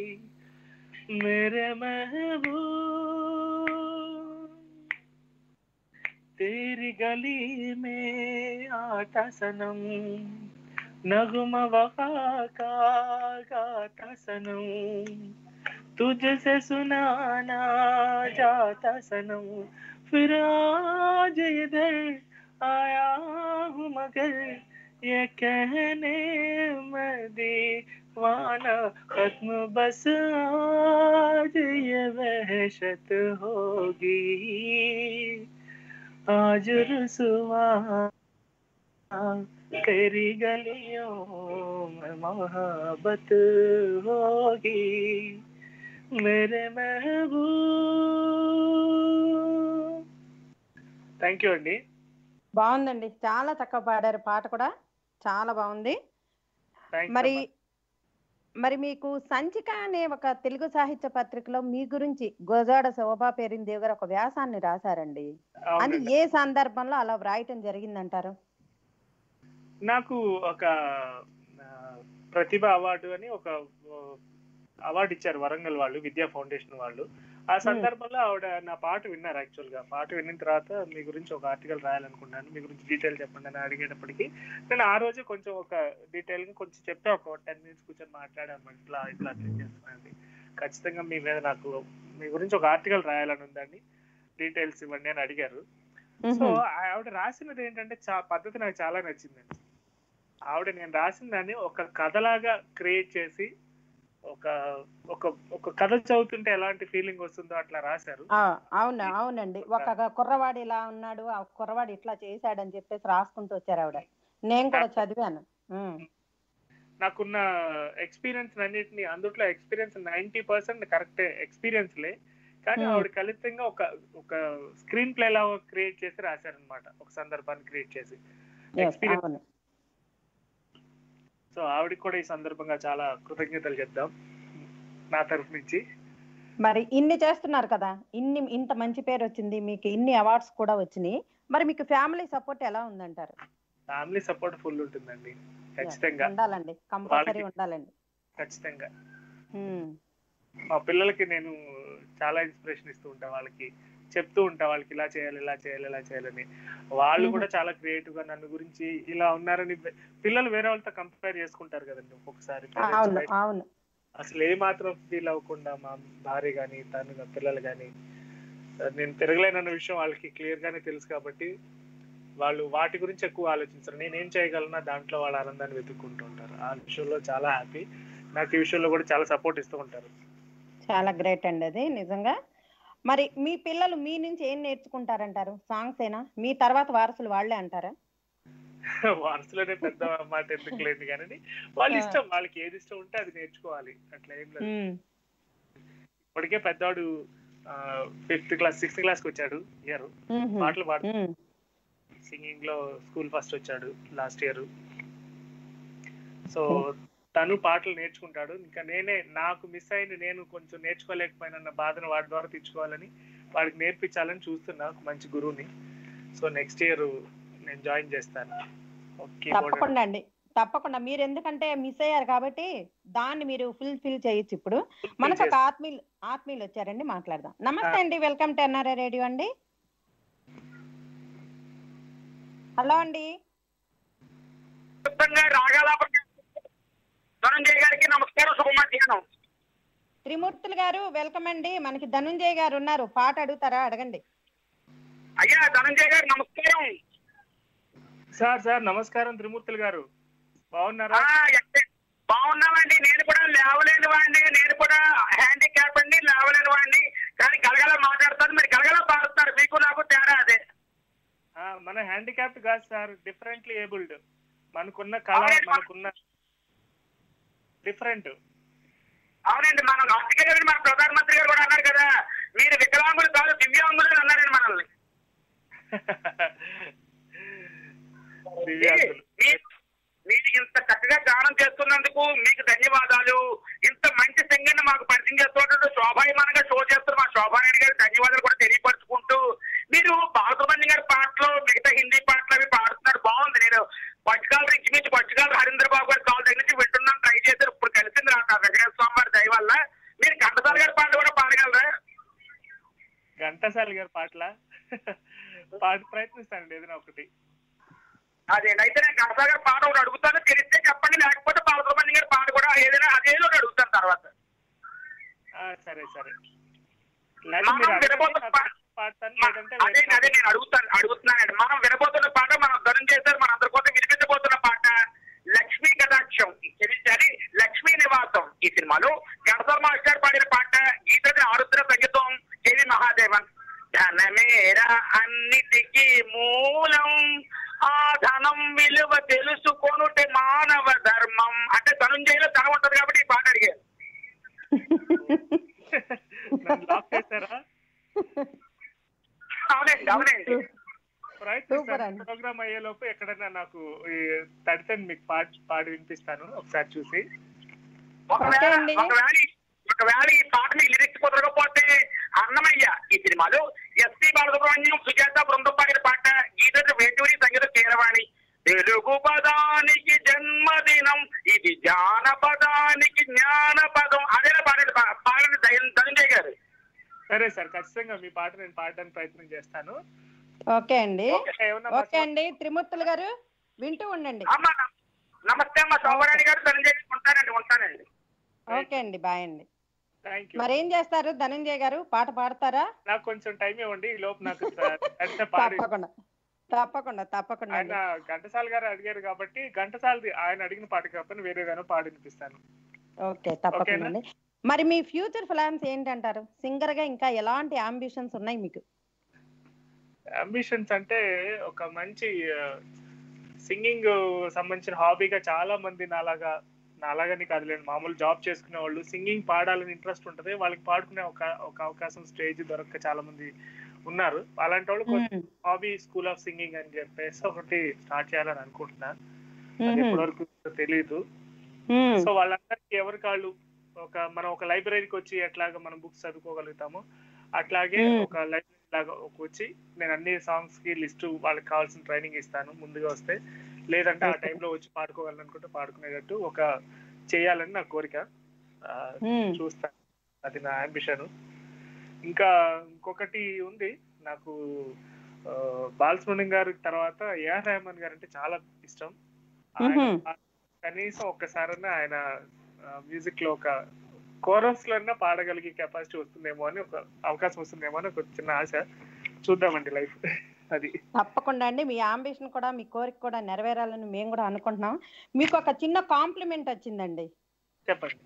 मेरे महबूब तेरी गली में आता सनम नगमा वफा का गाता सनम तुझसे सुनाना जाता सनम फिर आज इधर आया हूँ मगर ये कहने मैं दीवाना खत्म बस आज ये वहशत होगी आज रुसवा तेरी गलियों में मोहब्बत होगी मेरे महबूब థ్యాంక్ యూ అండి బాగుందండి చాలా చక్కగా పాడారు పాట కూడా చాలా బాగుంది Thanks so మరి much. మరి మీకు సంచిక అనే ఒక తెలుగు సాహిత్య పత్రికలో మీ గురించి గోజాడ శోభా పేరిందేవ్ గారు ఒక వ్యాసాన్ని రాశారండి అది అవునండి. ఏ సందర్భంలో అలా వ్రాయటం జరిగిందంటారు నాకు ఒక ఆ, ప్రతిభ అవార్డు అని ఒక అవార్డు ఇచ్చారు వరంగల్ వాళ్ళు విద్యా ఫౌండేషన్ వాళ్ళు ఆ సందర్భంలో ఆవిడ నా పాట విన్నారు యాక్చువల్ గా పాట విన్న తర్వాత మీ గురించి ఒక ఆర్టికల్ రాయాలనుకున్నాను మీ గురించి డీటెయిల్ చెప్పండి అని అడిగేటప్పటికి నేను ఆ రోజు కొంచెం ఒక డీటెయిల్ గా కొంచెం చెప్తే ఒక టెన్ మినిట్స్ కూర్చొని మాట్లాడాను ఇట్లా ఇట్లా చేస్తున్నాను ఖచ్చితంగా మీ మీద నాకు మీ గురించి ఒక ఆర్టికల్ రాయాలని ఉందండి డీటెయిల్స్ ఇవ్వండి అని అడిగారు సో ఆవిడ రాసినది ఏంటంటే చా పద్ధతి నాకు చాలా నచ్చిందండి ఆవిడ నేను రాసిన దాన్ని ఒక కథలాగా క్రియేట్ చేసి ఒక ఒక ఒక కథ చదువుతుంటే ఎలాంటి ఫీలింగ్ వస్తుందో అట్లా రాశారు ఆ, అవును అవునండి ఒక కుర్రవాడు ఇలా ఉన్నాడు ఆ కుర్రవాడు ఇట్లా చేశాడని చెప్పేసి రాసుకుంటూ వచ్చారు ఆవిడ నేను కూడా చదివాను ఉమ్, నాకున్న ఎక్స్పీరియన్స్ అన్నిటిని అందుట్లో ఎక్స్పీరియన్స్ నైన్టీ పర్సెంట్ కరెక్ట్ ఎక్స్పీరియన్స్లే కానీ Hmm. ఆవిడ కలితంగా ఒక ఒక స్క్రీన్ ప్లే లాగా క్రియేట్ చేసి రాశారనమాట ఒక సందర్భాన్ని క్రియేట్ చేసి yes, ఎక్స్పీరియన్స్ అవును సో ఆవిడకి కూడా ఈ సందర్భంగా చాలా కృతజ్ఞతలు చెప్దాం నా తరఫు నుంచి మరి ఇన్ని చేస్తున్నారు కదా ఇన్ని ఇంత మంచి పేరు వచ్చింది మీకు ఇన్ని అవార్డ్స్ కూడా వచ్చినాయి మరి మీకు ఫ్యామిలీ సపోర్ట్ ఎలా ఉందంటారు ఫ్యామిలీ సపోర్ట్ ఫుల్ ఉంటుందండి ఖచ్చితంగా ఉండాలండి కంపల్సరీ వాళ్ళకి- ఉండాలండి ఖచ్చితంగా ఉమ్, మా పిల్లలకి నేను చాలా ఇన్స్పిరేషన్ ఇస్తూ ఉంటా వాళ్ళకి చెప్తూ ఉంటా వాళ్ళకి ఇలా చేయాలి ఇలా చేయాలి ఇలా చేయాలని వాళ్ళు కూడా చాలా క్రియేటివ్ గా నన్ను గురించి ఇలా ఉన్నారని పిల్లలు వేరే వాళ్ళతో కంపేర్ చేసుకుంటారు కదండి ఒక్కొక్కసారి parents అవును బయట. అవును అసలు ఏ మాత్రం ఫీల్ అవ్వకుండా మా భార్య గాని తను నా పిల్లలు గాని నేను తిరగలేనన్న విషయం వాళ్ళకి క్లియర్ గానే తెలుసు కాబట్టి వాళ్ళు వాటి గురించి ఎక్కువ ఆలోచించరు నేను ఏం చేయగలనా దాంట్లో వాళ్ళ ఆనందాన్ని వెతుక్కుంటూ ఉంటారు ఆ విషయంలో చాలా హ్యాపీ నాకు ఈ విషయంలో కూడా చాలా సపోర్ట్ ఇస్తూ ఉంటారు చాలా గ్రేట్ అండి అది నిజంగా మరి మీ పిల్లలు మీ నుంచి ఏం నేర్చుకుంటారంటారు సాంగ్స్ ఏనా మీ తర్వాత వారసులు వాళ్ళే అంటారా వారసులోనే పెద్ద మాట ఎందుకు లేదు కానీ వాళ్ళ ఇష్టం వాళ్ళకి ఏది ఇష్టం ఉంటే అది నేర్చుకోవాలి అట్లా ఏం లేదు ఉమ్, ఇప్పటికే పెద్దవాడు ఫిఫ్త్ క్లాస్ సిక్స్త్ క్లాస్ కి వచ్చాడు ఇయర్ ఉహుం, పాటలు పాడు ఉమ్, సింగింగ్ లో స్కూల్ ఫస్ట్ వచ్చాడు లాస్ట్ ఇయర్ సో తను పాటలు నేర్చుకుంటాడు ఇంకా నేనే నాకు మిస్ అయింది నేను కొంచెం నేర్చుకోలేకపోయినా బాధను వాడి ద్వారా తెచ్చుకోవాలని వాడికి నేర్పించాలని చూస్తున్నా ఒక మంచి గురువుని సో నెక్స్ట్ ఇయర్ నేను జాయిన్ చేస్తాను ఓకే తప్పకుండా అండి తప్పకుండా మీరు ఎందుకంటే మిస్ అయ్యారు కాబట్టి దాన్ని మీరు ఫుల్ ఫిల్ చేయొచ్చు ఇప్పుడు మనకు ఒక ఆత్మీయులు ఆత్మీయులు వచ్చారండి మాట్లాడదాం నమస్తే అండి వెల్కమ్ టు ఎన్ఆర్ఐ రేడియో అండి హలో అండి మొత్తంగా రాగాల ధనంజయ్ గారికి నమస్కారం శుభ మధ్యాహ్నం త్రిమూర్తులు గారు వెల్కమ్ అండి మనకి ధనుంజయ్ గారు ఉన్నారు పాట అడుగుతారా అడగండి అయ్యా ధనంజయ్ గారు నమస్కారం సార్ సార్ నమస్కారం త్రిమూర్తులు గారు బాగున్నారా ఆ, ఎక్కడ బాగున్నామండి నేను కూడా లేవలేని వాడిని నేను కూడా హ్యాండిక్యాప్ అండి లేవలేని వాడిని కానీ గలగల మాట్లాడుతాను మీరు గలగల పాడుతున్నారు మీకు నాకు తేడా అదే ఆ, మన హ్యాండిక్యాప్డ్ కాదు సార్ డిఫరెంట్లీ ఏబుల్డ్ మనకున్న కళ అవునండి. మనకున్న డిఫరెంట్ అవునండి మనం అందుకే కదండి మన ప్రధానమంత్రి గారు కూడా అన్నారు కదా మీరు వికలాంగులు కాదు దివ్యాంగులు అని అన్నారండి మనల్ని దివ్యాంగులు మీ- మీరు ఇంత చక్కగా గానం చేస్తున్నందుకు మీకు ధన్యవాదాలు ఇంత మంచి సింగర్ మాకు పరిచయం చేస్తున్నట్టు శోభాయమానంగా షో చేస్తున్న మా శోభానాయుడు గారికి ధన్యవాదాలు కూడా తెలియపరుచుకుంటూ మీరు బాలసుబ్రహ్మణ్యం గారి పాటలు మిగతా హిందీ పాటలు అవి పాడుతున్నారు బాగుంది నేను పట్టుకాల నుంచి నుంచి పట్టుకాల హరీంద్ర బాబు గారి కాల్ దగ్గర నుంచి వింటున్నాను ట్రై చేశారు ఇప్పుడు కలిసింది నాకు ఆ వెంకటేశ్వర స్వామి వారి దయ వల్ల మీరు ఘంటసాల గారి పాటలు కూడా పాడగలరా ఘంటసాల గారి పాటల పాట ప్రయత్నిస్తానండి ఏదైనా ఒకటి అదే అయితే నేను ఘంటసాల గారి పాట ఒకటి అడుగుతాను తెలిస్తే చెప్పండి లేకపోతే బాలసుబ్రహ్మణ్యం గారి పాట కూడా ఏదైనా అదేదో ఒకటి అడుగుతాను తర్వాత ఆ, సరే సరే లేకపోతే మనం మీరు అడగండి, వినబోతున్న నాకు పా- పాడతాను మ- లేదంటే అదే వేరే అదే నేను అడుగుతాను అడుగుతున్నానండి మనం వినబోతున్న పాట మనం ధనం చేశారు మన అందరి కోసం వినిపించబోతున్న పాట లక్ష్మీ కటాక్షం క్షమించాలి లక్ష్మీ నివాసం ఈ సినిమాలో గణసర్ మాస్టర్ పాడిన పాట గీతది ఆరుద్ర సంగీతం కేవి మహాదేవన్ ధనమేరా అన్నిటికీ మూలం ఆ ధనం విలువ తెలుసుకొనుటే మానవ ధర్మం అంటే ధనుంజయలో ధనం ఉంటది కాబట్టి ఈ పాట అడిగారు నన్ను లాక్ చేశారా అవునండి అవునండి Super ప్రయత్నిస్తాను అండి. ప్రోగ్రామ్ అయ్యే లోపు ఎక్కడైనా నాకు ఈ తడితే మీకు పాడి పాడి వినిపిస్తాను ఒకసారి చూసి ఒకవేళ ఓకే అండి. ఒకవేళ ఈ- ఒకవేళ ఈ పాట మీకు లిరిక్స్ కుదరకపోతే అన్నమయ్య ఈ సినిమాలో ఎస్పి బాలసుబ్రహ్మణ్యం సుజాత బృందం పాడిన పాట గీత వేటూరి సంగీత కీరవాణి తెలుగు పదానికి జన్మదినం ఇది జానపదానికి జ్ఞానపదం అదే పాడండి పా- పాడండి దయ- ధనంజయ్ గారు సరే సార్ ఖచ్చితంగా మీ పాట నేను పాడడానికి ప్రయత్నం చేస్తాను ఓకే అండి ఏమన్నా ఓకే అండి త్రిమూర్తులు గారు వింటూ ఉండండి అమ్మ నమస్తే అమ్మ శోభరాణి గారు ధనంజయ్ గారు ఉంటానండి ఉంటానండి ఓకే అండి బాయ్ అండి థ్యాంక్ యూ మరేం చేస్తారు ధనంజయ్ గారు పాట పాడతారా నాకు కొంచెం టైం ఇవ్వండి ఈ లోపు నాకు తడితే పాడి తప్పకుండా తప్పకుండా తప్పకుండా ఆయన అండి ఘంటసాల గారు అడిగారు కాబట్టి ఘంటసాలది ఆయన అడిగిన పాట కాకపోతే వేరే ఏదైనా పాడి వినిపిస్తాను ఓకే తప్పకుండా ఓకేనా? అండి మరి మీ ఫ్యూచర్ ప్లాన్స్ ఏంటంటారు సింగర్ గా ఇంకా ఎలాంటి అంబిషన్స్ ఉన్నాయి మీకు అంబిషన్స్ అంటే ఒక మంచి సింగింగ్ సంబంధించిన హాబీగా చాలా మంది నాలాగా నాలాగని కాదులేండి మామూలు జాబ్ చేసుకునే వాళ్ళు సింగింగ్ పాడాలని ఇంట్రెస్ట్ ఉంటది వాళ్ళకి పాడుకునే ఒక ఒక అవకాశం స్టేజ్ దొరక్క చాలా మంది ఉన్నారు అలాంటి వాళ్ళు మ్మ్. హాబీ స్కూల్ ఆఫ్ సింగింగ్ అని చెప్పేసి ఒకటి స్టార్ట్ చేయాలని అనుకుంటున్నా అది మ్మ్. ఎప్పటివరకు తెలియదు మ్మ్. సో వాళ్ళందరికీ ఎవరి కాళ్ళు ఒక మనం ఒక లైబ్రరీకి వచ్చి ఎట్లాగా మనం బుక్స్ చదువుకోగలుగుతామో అట్లాగే Hmm. ఒక లైబ్రరీ లాగా ఒక వచ్చి నేను అన్ని సాంగ్స్ కి లిస్ట్ వాళ్ళకి కావాల్సిన ట్రైనింగ్ ఇస్తాను ముందుగా వస్తే లేదంటే ఆ Okay. టైంలో వచ్చి పాడుకోగలను అనుకుంటే పాడుకునేటట్టు ఒక చేయాలని నా కోరిక ఆ, మ్మ్. చూస్తాను అది నా అంబిషన్ ఇంకా ఇంకొకటి ఉంది నాకు ఆ, బాలసుబ్రహ్మణ్యం గారి తర్వాత ఏఆర్ రెహమాన్ గారు అంటే చాలా ఇష్టం ఆయన మ్మ్. కనీసం ఒక్కసారన్నా ఆయన మ్యూజిక్ లో ఒక కోరస్ లో పాడగలిగే కెపాసిటీ వస్తుందేమో అని ఒక అవకాశం వస్తుందేమో అని ఒక చిన్న ఆశ చూద్దామండి లైఫ్ అది తప్పకుండా అండి మీ అంబిషన్ కూడా మీ కోరిక కూడా నెరవేరాలని మేము కూడా అనుకుంటున్నాం మీకు ఒక చిన్న కాంప్లిమెంట్ వచ్చిందండి చెప్పండి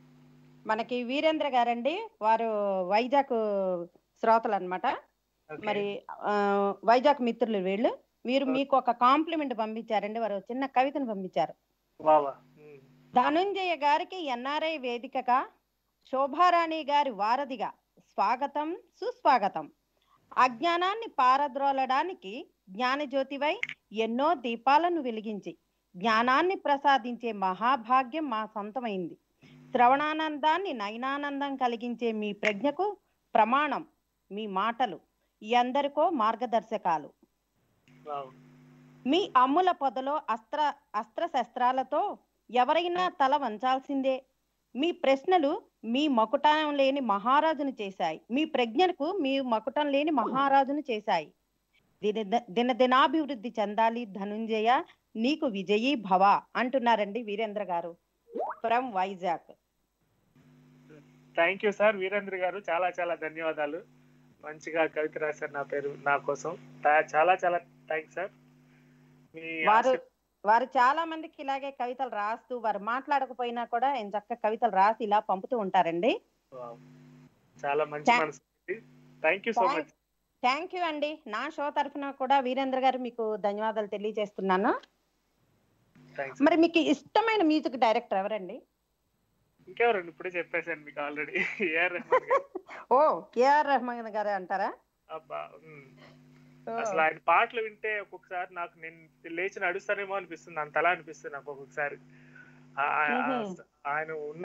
మనకి వీరేంద్ర గారండి వారు వైజాగ్ శ్రోతలు అనమాట Okay. మరి ఆ, వైజాగ్ మిత్రులు వీళ్ళు వీరు మీకు ఒక కాంప్లిమెంట్ పంపించారండి వారు చిన్న కవితను పంపించారు వావా ఉమ్. ధనుంజయ గారికి ఎన్ఆర్ఐ వేదికగా శోభారాణి గారి వారధిగా స్వాగతం సుస్వాగతం అజ్ఞానాన్ని పారద్రోలడానికి జ్ఞానజ్యోతివై ఎన్నో దీపాలను వెలిగించి జ్ఞానాన్ని ప్రసాదించే మహాభాగ్యం మా సొంతమైంది శ్రవణానందాన్ని నయనానందం కలిగించే మీ ప్రజ్ఞకు ప్రమాణం మీ మాటలు ఎందరికో మార్గదర్శకాలు వావ్. మీ అమ్ముల పొదలో అస్త్ర అస్త్ర శస్త్రాలతో ఎవరైనా తల వంచాల్సిందే మీ ప్రశ్నలు మీ మకుటం లేని మహారాజును చేశాయి మీ ప్రజ్ఞకు మీ మకుటం లేని మహారాజును చేశాయి దిన దినదినాభివృద్ధి చెందాలి ధనుంజయ నీకు విజయీ భవ అంటున్నారండి వీరేంద్ర గారు from Vizag thank you sir Veerendra గారు చాలా చాలా ధన్యవాదాలు మంచిగా కవిత రాశారు నా పేరు నా కోసం తా- చాలా చాలా థ్యాంక్స్ సార్ మీ వారు ఆశ- వారు చాలా మందికి ఇలాగే కవితలు రాస్తూ వారు మాట్లాడకపోయినా కూడా ఆయన చక్కగా కవితలు రాసి ఇలా పంపుతూ ఉంటారండి Wow. చాలా మంచి Thank- మనసు thank you so Thank- much thank you అండి నా షో తరఫున కూడా వీరేంద్ర గారు మీకు ధన్యవాదాలు తెలియజేస్తున్నాను థ్యాంక్స్ మరి మీకు ఇష్టమైన మ్యూజిక్ డైరెక్టర్ ఎవరండి ఇంకెవరండి ఇప్పుడే చెప్పేశాను మీకు ఆల్రెడీ ఏఆర్ రెహమాన్ గారు ఓ కేఆర్ రెహమాన్ గారు అంటారా అబ్బా ఉమ్. అసలు ఆయన పాటలు వింటే ఒక్కొక్కసారి నాకు నేను లేచి నడుస్తానేమో అనిపిస్తుంది అంతలా అనిపిస్తుంది నాకు ఒక్కొక్కసారి ఆ- ఆ- మ్మ్. ఆయన ఉన్న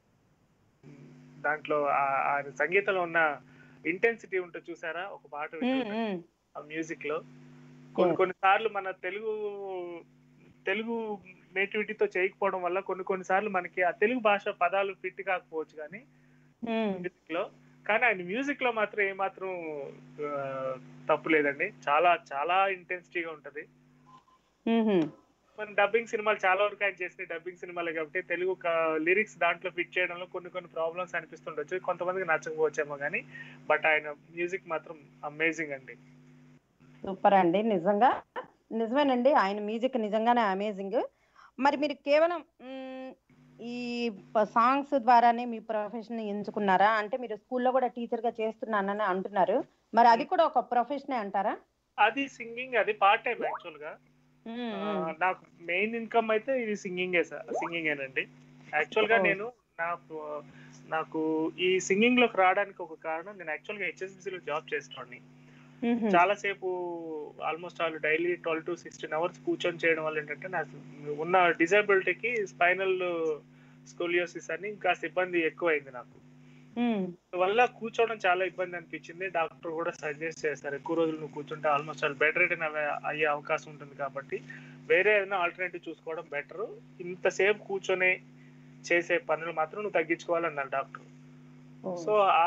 దాంట్లో ఆ- ఆయన సంగీతంలో ఉన్న ఇంటెన్సిటీ ఉంటుంది చూసారా ఒక పాట ఉమ్, వింటుంటే ఉమ్. ఆ మ్యూజిక్ లో కొన్ని Yes. కొన్ని సార్లు మన తెలుగు తెలుగు నేటివిటీతో చేయకపోవడం వల్ల కొన్ని కొన్ని సార్లు మనకి ఆ తెలుగు భాష పదాలు ఫిట్ కాకపోవచ్చు కానీ ఉమ్. మ్యూజిక్ లో కానీ ఆయన మ్యూజిక్ లో మాత్రం ఏమాత్రం ఆ, తప్పు లేదండి చాలా చాలా ఇంటెన్సిటీగా ఉంటది ఉహుం. మన డబ్బింగ్ సినిమాలు చాలా వరకు ఆయన చేసిన డబ్బింగ్ సినిమాలే కాబట్టి తెలుగు లిరిక్స్ దాంట్లో ఫిట్ చేయడంలో కొన్ని కొన్ని ప్రాబ్లమ్స్ అనిపిస్తుండొచ్చు కొంతమందికి నచ్చకపోవచ్చేమో కానీ బట్ ఆయన మ్యూజిక్ మాత్రం అమేజింగ్ అండి సూపర్ అండి నిజంగా నిజమేనండి ఆయన మ్యూజిక్ నిజంగానే అమేజింగ్ మరి మీరు కేవలం మ్, ఈ సాంగ్స్ ద్వారానే మీ ప్రొఫెషన్ ఎంచుకున్నారా అంటే మీరు స్కూల్లో కూడా టీచర్ గా చేస్తున్నానని అంటున్నారు మరి అది కూడా ఒక ప్రొఫెషనే అంటారా అది సింగింగ్ అది పార్ట్ టైం యాక్చువల్ గా మ్, ఆ, మ్. నాకు మెయిన్ ఇన్కమ్ అయితే ఇది సింగింగే సింగింగ్ ఏనండి యాక్చువల్ గా Oh. నేను నాకు నాకు ఈ సింగింగ్ లోకి రావడానికి ఒక కారణం నేను యాక్చువల్ గా HSBC లో జాబ్ చేస్తున్నాను మ్హూ. చాలా సేపు almost all daily twelve to sixteen hours కూర్చొని చేయడం వల్ల ఏంటంటే నాకు ఉన్న డిజబిలిటీకి స్పైనల్ స్కోలియోసిస్ అని కాస్త ఇబ్బంది ఎక్కువైంది నాకు మ్, వల్ల కూర్చోవడం చాలా ఇబ్బంది అనిపించింది డాక్టర్ కూడా సజెస్ట్ చేస్తారు ఎక్కువ రోజులు నువ్వు కూర్చుంటే ఆల్మోస్ట్ ఆల్ బెడ్ రిటర్న్ అయ్యే అవకాశం ఉంటుంది కాబట్టి వేరే ఏదైనా ఆల్టర్నేటివ్ చూసుకోవడం బెటర్ ఇంతసేపు కూర్చొని చేసే పనులు మాత్రం నువ్వు తగ్గించుకోవాలన్నారు డాక్టర్ ఓ. సో ఆ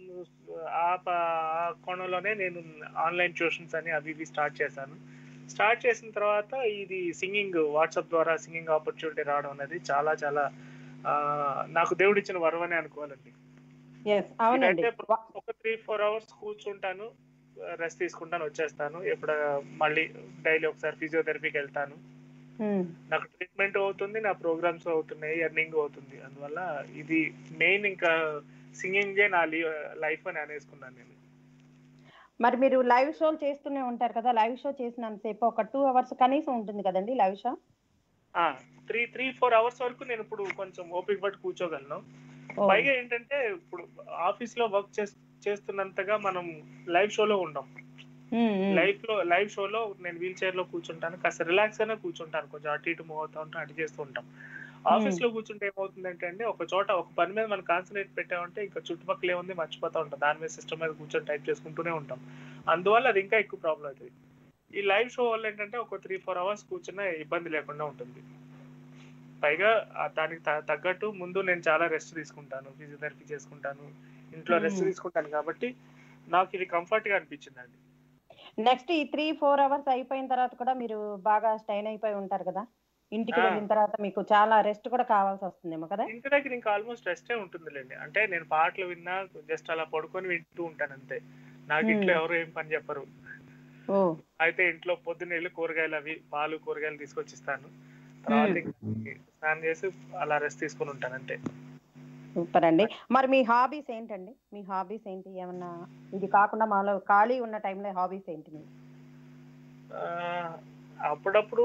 ఆ ప- ఆ కోణంలోనే నేను ఆన్లైన్ ట్యూషన్స్ అని అవి ఇవి స్టార్ట్ చేశాను స్టార్ట్ చేసిన తర్వాత ఇది సింగింగ్ వాట్సాప్ ద్వారా సింగింగ్ ఆపర్చునిటీ రావడం అనేది చాలా చాలా ఆ, నాకు దేవుడు ఇచ్చిన వరం అని అనుకోవాలండి Yes, అవునండి ఇదైతే ఒక త్రీ ఫోర్ అవర్స్ కూర్చుంటాను రెస్ట్ తీసుకుంటాను వచ్చేస్తాను ఎప్పుడు మళ్ళీ డైలీ ఒకసారి ఫిజియోథెరపీకి వెళ్తాను మ్, నాకు ట్రీట్మెంట్ అవుతుంది నా ప్రోగ్రామ్స్ అవుతున్నాయి ఎర్నింగ్ అవుతుంది అందువల్ల ఇది మెయిన్ ఇంకా సింగింగే నా లైఫ్ అని అనేసుకున్నాను నేను మరి మీరు లైవ్ షోలు చేస్తూనే ఉంటారు కదా లైవ్ షో చేసినంతసేపు ఒక టూ అవర్స్ కనీసం ఉంటుంది కదండి live show three three four hours వరకు నేను ఇప్పుడు కొంచెం ఓపిక పట్టి కూర్చోగలను ఓ. పైగా ఏంటంటే ఇప్పుడు ఆఫీస్ లో వర్క్ చేస్తున్నంతగా మనం లైవ్ షోలో ఉండం మ్, మ్. లైఫ్ లో లైవ్ షోలో నేను వీల్ చైర్ లో కూర్చుంటాను కాస్త రిలాక్స్ గానే కూర్చుంటాను కొంచెం అటు ఇటు మూవ్ అవుతా ఉంటాం అటు చేస్తూ ఉంటాం ఆఫీస్ లో కూర్చుంటే ఏమవుతుందంటే అండి ఒక చోట ఒక పని మీద మనం కాన్సన్ట్రేట్ పెట్టామంటే ఇంకా చుట్టుపక్కల ఏముంది మర్చిపోతా ఉంటాం దాని మీద సిస్టమ్ మీద కూర్చొని టైప్ చేసుకుంటూనే ఉంటాం అందువల్ల అది ఇంకా ఎక్కువ ప్రాబ్లం అవుతుంది ఈ లైవ్ షో వల్ల ఏంటంటే ఒక త్రీ ఫోర్ అవర్స్ కూర్చున్నా ఇబ్బంది లేకుండా ఉంటుంది పైగా ఆ దానికి త- తగ్గట్టు ముందు నేను చాలా రెస్ట్ తీసుకుంటాను ఫిజియోథెరపీ చేసుకుంటాను ఇంట్లో రెస్ట్ Hmm. తీసుకుంటాను కాబట్టి నాకు ఇది కంఫర్ట్ గా అనిపించింది అండి నెక్స్ట్ ఈ త్రీ ఫోర్ అవర్స్ అయిపోయిన తర్వాత కూడా మీరు బాగా స్టైన్ అయిపోయి ఉంటారు కదా ఇంటికి ఆ. వెళ్ళిన తర్వాత మీకు చాలా రెస్ట్ కూడా కావాల్సి వస్తుందేమో కదా ఇంటి దగ్గర ఇంకా ఆల్మోస్ట్ రెస్టే ఉంటుందిలేండి అంటే నేను పాటలు విన్నా జస్ట్ అలా పడుకొని వింటూ ఉంటాను అంతే నాకు Hmm. ఇంట్లో ఎవరు ఏం పని చెప్పరు ఓ అయితే ఇంట్లో పొద్దున్న వెళ్ళి కూరగాయలు అవి పాలు కూరగాయలు తీసుకొచ్చిస్తాను తర్వాత Hmm. ఇంక స్నానం చేసి అలా రెస్ట్ తీసుకొని ఉంటాను అంతే సూపర్ అండి మరి మీ హాబీస్ ఏంటండి మీ హాబీస్ ఏంటి ఏమన్నా ఇది కాకుండా మాలో ఖాళీ ఉన్న టైంలో హాబీస్ ఏంటి మీ ఆ, అప్పుడప్పుడు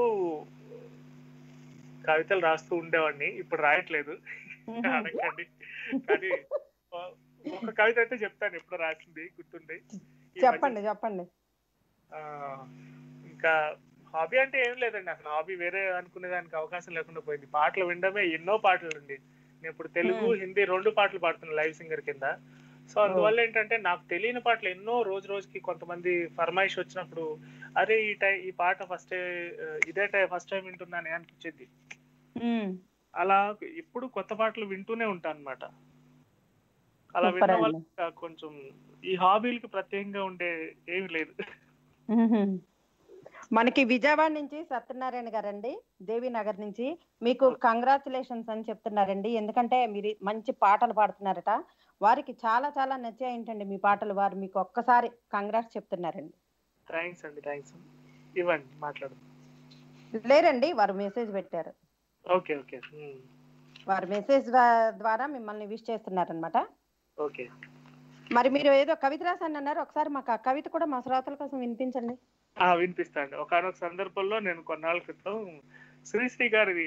కవితలు రాస్తూ ఉండేవాడిని ఇప్పుడు రాయట్లేదు అడగండి కానీ ఒ- ఒక కవిత అయితే చెప్తాను ఎప్పుడు రాసింది గుర్తుండి ఈ మధ్య- చెప్పండి చెప్పండి ఆ, ఇంకా హాబీ అంటే ఏం లేదండి అసలు హాబీ వేరే అనుకునే దానికి అవకాశం లేకుండా పోయింది పాటలు వినడమే ఎన్నో పాటలు అండి నేను ఇప్పుడు తెలుగు Hmm. హిందీ రెండు పాటలు పాడుతున్నాను లైవ్ సింగర్ కింద సో అందువల్ల ఏంటంటే నాకు తెలియని పాటలు ఎన్నో రోజు రోజుకి కొంతమంది ఫర్మాయిష్ వచ్చినప్పుడు అరే ఈ టై ఈ పాట ఫస్ట్ ఇదే టై ఫస్ట్ టైం వింటున్నాను అనిపించింది మ్మ్. అలా ఎప్పుడు కొత్త పాటలు వింటూనే ఉంటాను అనమాట అలా Super వినడం వల్ల అండి. ఇంకా కొంచెం ఈ హాబీలకి ప్రత్యేకంగా ఉండే ఏమి లేదు మ్మ్. మనకి విజయవాడ నుంచి సత్యనారాయణ గారండి దేవీనగర్ నుంచి మీకు కంగ్రాచులేషన్స్ అని చెప్తున్నారండి ఎందుకంటే మీరు మంచి పాటలు పాడుతున్నారట వారికి చాలా చాలా నచ్చాయంటండి మీ పాటలు వారు మీకు ఒక్కసారి కంగ్రాట్స్ చెప్తున్నారండి థ్యాంక్స్ అండి థ్యాంక్స్ ఇవ్వండి మాట్లాడు లేరండి వారు మెసేజ్ పెట్టారు ఓకే ఓకే ఉమ్, వారు మెసేజ్ ద్వారా మిమ్మల్ని విష్ చేస్తున్నారనమాట ఓకే మరి మీరు ఏదో కవిత రాశాను అన్నారు ఒకసారి మాకు ఆ కవిత కూడా మా శ్రోతల కోసం వినిపించండి ఆ వినిపిస్తాండి ఒకనొక సందర్భంలో నేను కొన్నాళ్ళ క్రితం శ్రీశ్రీ గారి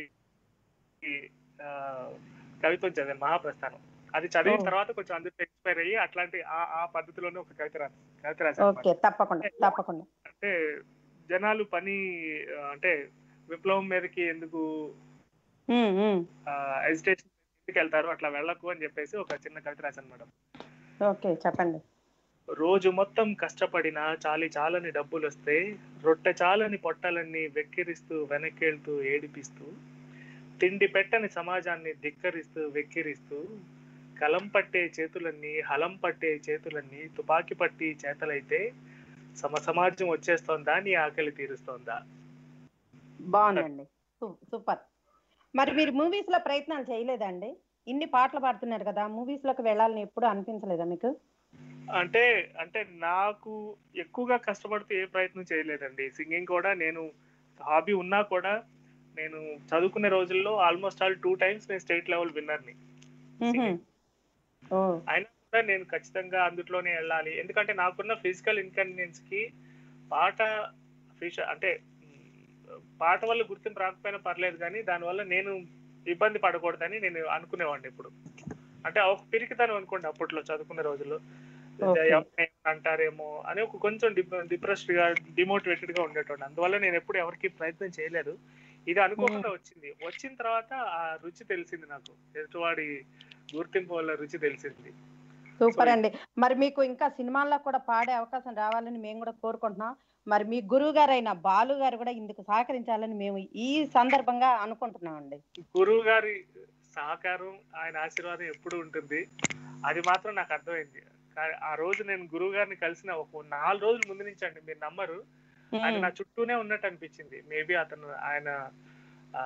ఆ, కవిత్వం చదివాను మహాప్రస్థానం అది చదివిన ఓ. తర్వాత కొంచెం అందులో ఎక్స్పైర్ అయ్యి అట్లాంటి ఆ ఆ పద్ధతిలోనే ఒక కవిత రాసి కవిత రాశాను ఓకే తప్పకుండా తప్పకుండా అంటే జనాలు పని ఆ, అంటే విప్లవం మీదకి ఎందుకు ఉమ్, ఉమ్. ఎజిటేషన్ ఎందుకు వెళ్తారు అట్లా వెళ్ళకు అని చెప్పేసి ఒక చిన్న కవిత రాశాను మేడం ఓకే చెప్పండి రోజు మొత్తం కష్టపడినా చాలి చాలని డబ్బులు వస్తే రొట్టె చాలని పొట్టలన్నీ వెక్కిరిస్తూ వెనక్కేళ్తూ ఏడిపిస్తూ తిండి పెట్టని సమాజాన్ని ధిక్కరిస్తూ వెక్కిరిస్తూ కలం పట్టే చేతులన్నీ హలం పట్టే చేతులన్నీ తుపాకీ పట్టి చేతలైతే సమ సమాజం వచ్చేస్తోందా నీ ఆకలి తీరుస్తోందా బాగుందండి సూ- సూపర్ మరి మీరు మూవీస్ లో ప్రయత్నాలు చేయలేదండి ఇన్ని పాటలు పాడుతున్నారు కదా మూవీస్ లోకి వెళ్ళాలని ఎప్పుడు అనిపించలేదా మీకు అంటే అంటే నాకు ఎక్కువగా కష్టపడుతూ ఏ ప్రయత్నం చేయలేదండి సింగింగ్ కూడా నేను హాబీ ఉన్నా కూడా నేను చదువుకునే రోజుల్లో ఆల్మోస్ట్ ఆల్ టూ టైమ్స్ నేను స్టేట్ లెవెల్ విన్నర్ని మ్హూ. ఓ అయినా కూడా నేను ఖచ్చితంగా అందులోనే వెళ్ళాలి ఎందుకంటే నాకున్న ఫిజికల్ ఇన్కన్వీనియన్స్ కి పాట ఫిష అంటే మ్, పాట వల్ల గుర్తింపు రాకపోయినా పర్లేదు కానీ దానివల్ల నేను ఇబ్బంది పడకూడదని నేను అనుకునేవాడిని ఇప్పుడు అంటే ఒక పిరికితనం అనుకోండి అప్పట్లో చదువుకునే రోజుల్లో Okay. ఎవరిని అంటారేమో అని ఒక కొంచెం డిప్రెస్డ్ గా డిమోటివేటెడ్ గా ఉండేటోండి అందువల్ల నేను ఎప్పుడు ఎవరికి ప్రయత్నం చేయలేదు ఇది అనుకోకుండా వచ్చింది వచ్చిన తర్వాత ఆ రుచి తెలిసింది నాకు ఎదుటివాడి గుర్తింపు వల్ల రుచి తెలిసింది సూపర్ అండి మరి మీకు ఇంకా సినిమాల్లో కూడా పాడే అవకాశం రావాలని మేము కూడా కోరుకుంటున్నాం మరి మీ గురువు గారైన బాలు గారు కూడా ఇందుకు సహకరించాలని మేము ఈ సందర్భంగా అనుకుంటున్నాం అండి గురువు గారి సహకారం ఆయన ఆశీర్వాదం ఎప్పుడు ఉంటుంది అది మాత్రం నాకు అర్థమైంది కా- ఆ రోజు నేను గురువు గారిని కలిసిన ఒక నాలుగు రోజుల ముందు నుంచి అండి మీరు నమ్మరు ఆయన నా చుట్టూనే ఉన్నట్టు అనిపించింది మేబీ అతను ఆయన ఆ,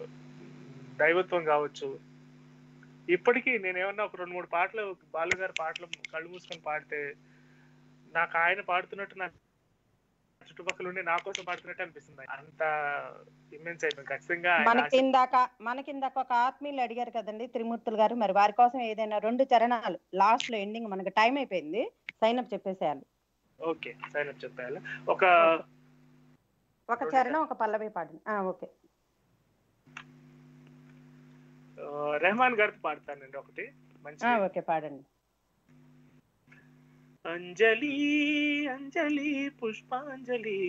దైవత్వం కావచ్చు ఇప్పటికీ నేను ఏమన్నా ఒక రెండు మూడు పాటలు బాలు గారి పాటలు కళ్ళు మూసుకొని పాడితే నాకు ఆయన పాడుతున్నట్టు నా చుట్టుపక్కల ఉండి నా కోసం పాడుతున్నట్టు అనిపిస్తుంది అంత ఇమ్మెన్స్ అయిపోయింది ఖచ్చితంగా ఆయన మనకి ఇందాక మనకి ఇందాక ఒక ఆత్మీయులు అడిగారు కదండి త్రిమూర్తులు గారు మరి వారి కోసం ఏదైనా రెండు చరణాలు లాస్ట్ లో ఎండింగ్ మనకి టైం అయిపోయింది సైన్ అప్ చెప్పేసేయాలి ఓకే సైన్ అప్ చెప్పాలి ఒక ఒక చరణం ఒక పల్లవి పాడండి ఆ, ఓకే ఆ, రెహమాన్ గారితో పాడతానండి ఒకటి మంచి ఆ, ఓకే పాడండి అంజలి అంజలి పుష్పాంజలి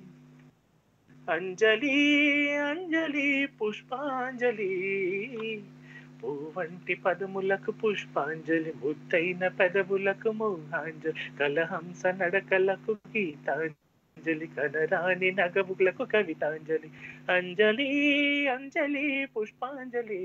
అంజలి అంజలి పుష్పాంజలి పూవంటి పదములకు పుష్పాంజలి ముత్తైన పెదవులకు మోహాంజలి కలహంస నడకలకు గీతాంజలి కనరాని నగవులకు కవితాంజలి అంజలి అంజలి పుష్పాంజలి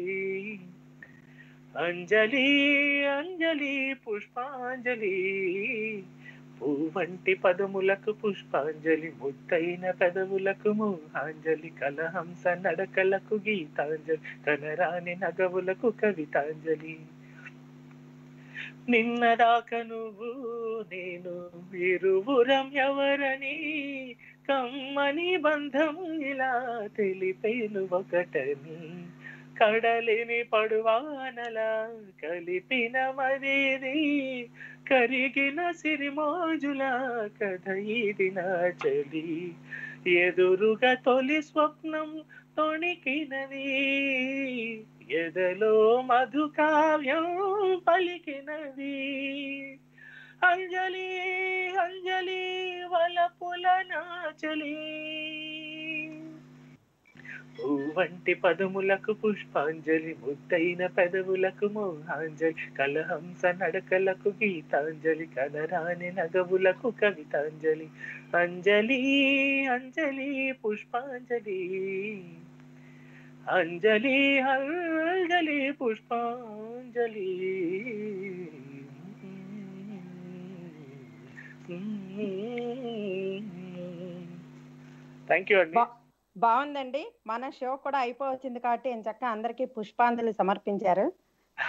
అంజలి అంజలి పుష్పాంజలి పూవంటి పదములకు పుష్పాంజలి ముద్దైన పెదవులకు మోహాంజలి కలహంస నడకలకు గీతాంజలి కనరాని నగవులకు కవితాంజలి నిన్నదాక నువ్వు నేను ఇరువురం ఎవరని కమ్మని బంధం ఇలా తెలిపేను ఒకటని కడలిని పడువానల కలిపిన మదేది కరిగిన సిరిమోజుల కథ ఇది నా చలి ఎదురుగా తొలి స్వప్నం తొణికినది ఎదలో మధు కావ్యం పలికినది అంజలి అంజలి వలపుల నాచలి పూవంటి పదములకు పుష్పాంజలి ముద్దైన పెదవులకు మోహాంజలి కలహంస నడకలకు గీతాంజలి కనరాని నగవులకు కవితాంజలి అంజలి అంజలి పుష్పాంజలి అంజలి అంజలి పుష్పాంజలి థ్యాంక్ యూ అండి బా- బాగుందండి మన షో కూడా అయిపోవచ్చింది కాబట్టి చక్క అందరికీ పుష్పాంజలి సమర్పించారు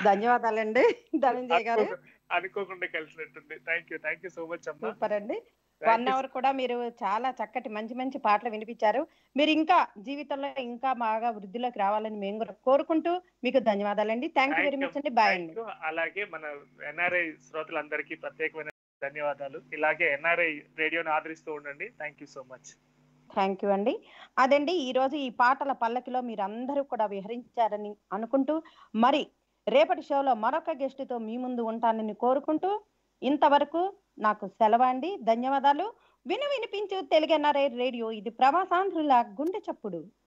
ధన్యవాదాలండి ధనంజయ్ గారు అనుకోకుండా కలిసినట్టుంది thank you thank you so much అమ్మా సూపర్ అండి వన్ అవర్ కూడా మీరు చాలా చక్కటి మంచి మంచి పాటలు వినిపించారు మీరు ఇంకా జీవితంలో ఇంకా బాగా వృద్ధిలోకి రావాలని మేము కూడా కోరుకుంటూ మీకు ధన్యవాదాలండి థ్యాంక్ యూ వెరీ మచ్ అండి బాయ్ అండి Thank you. అలాగే మన ఎన్ఆర్ఐ శ్రోతలందరికీ ప్రత్యేకమైన ధన్యవాదాలు ఇలాగే ఎన్ఆర్ఐ రేడియోని ఆదరిస్తూ ఉండండి thank you so much thank you అండి అదండి ఈ రోజు ఈ పాటల పల్లకిలో మీరు అందరూ కూడా విహరించారని అనుకుంటూ మరి రేపటి షోలో మరొక గెస్ట్ తో మీ ముందు ఉంటానని కోరుకుంటూ ఇంతవరకు నాకు సెలవండి ధన్యవాదాలు విను వినిపించు తెలుగు ఎన్ఆర్ఐ రేడియో ఇది ప్రవాసాంధ్రుల గుండె చప్పుడు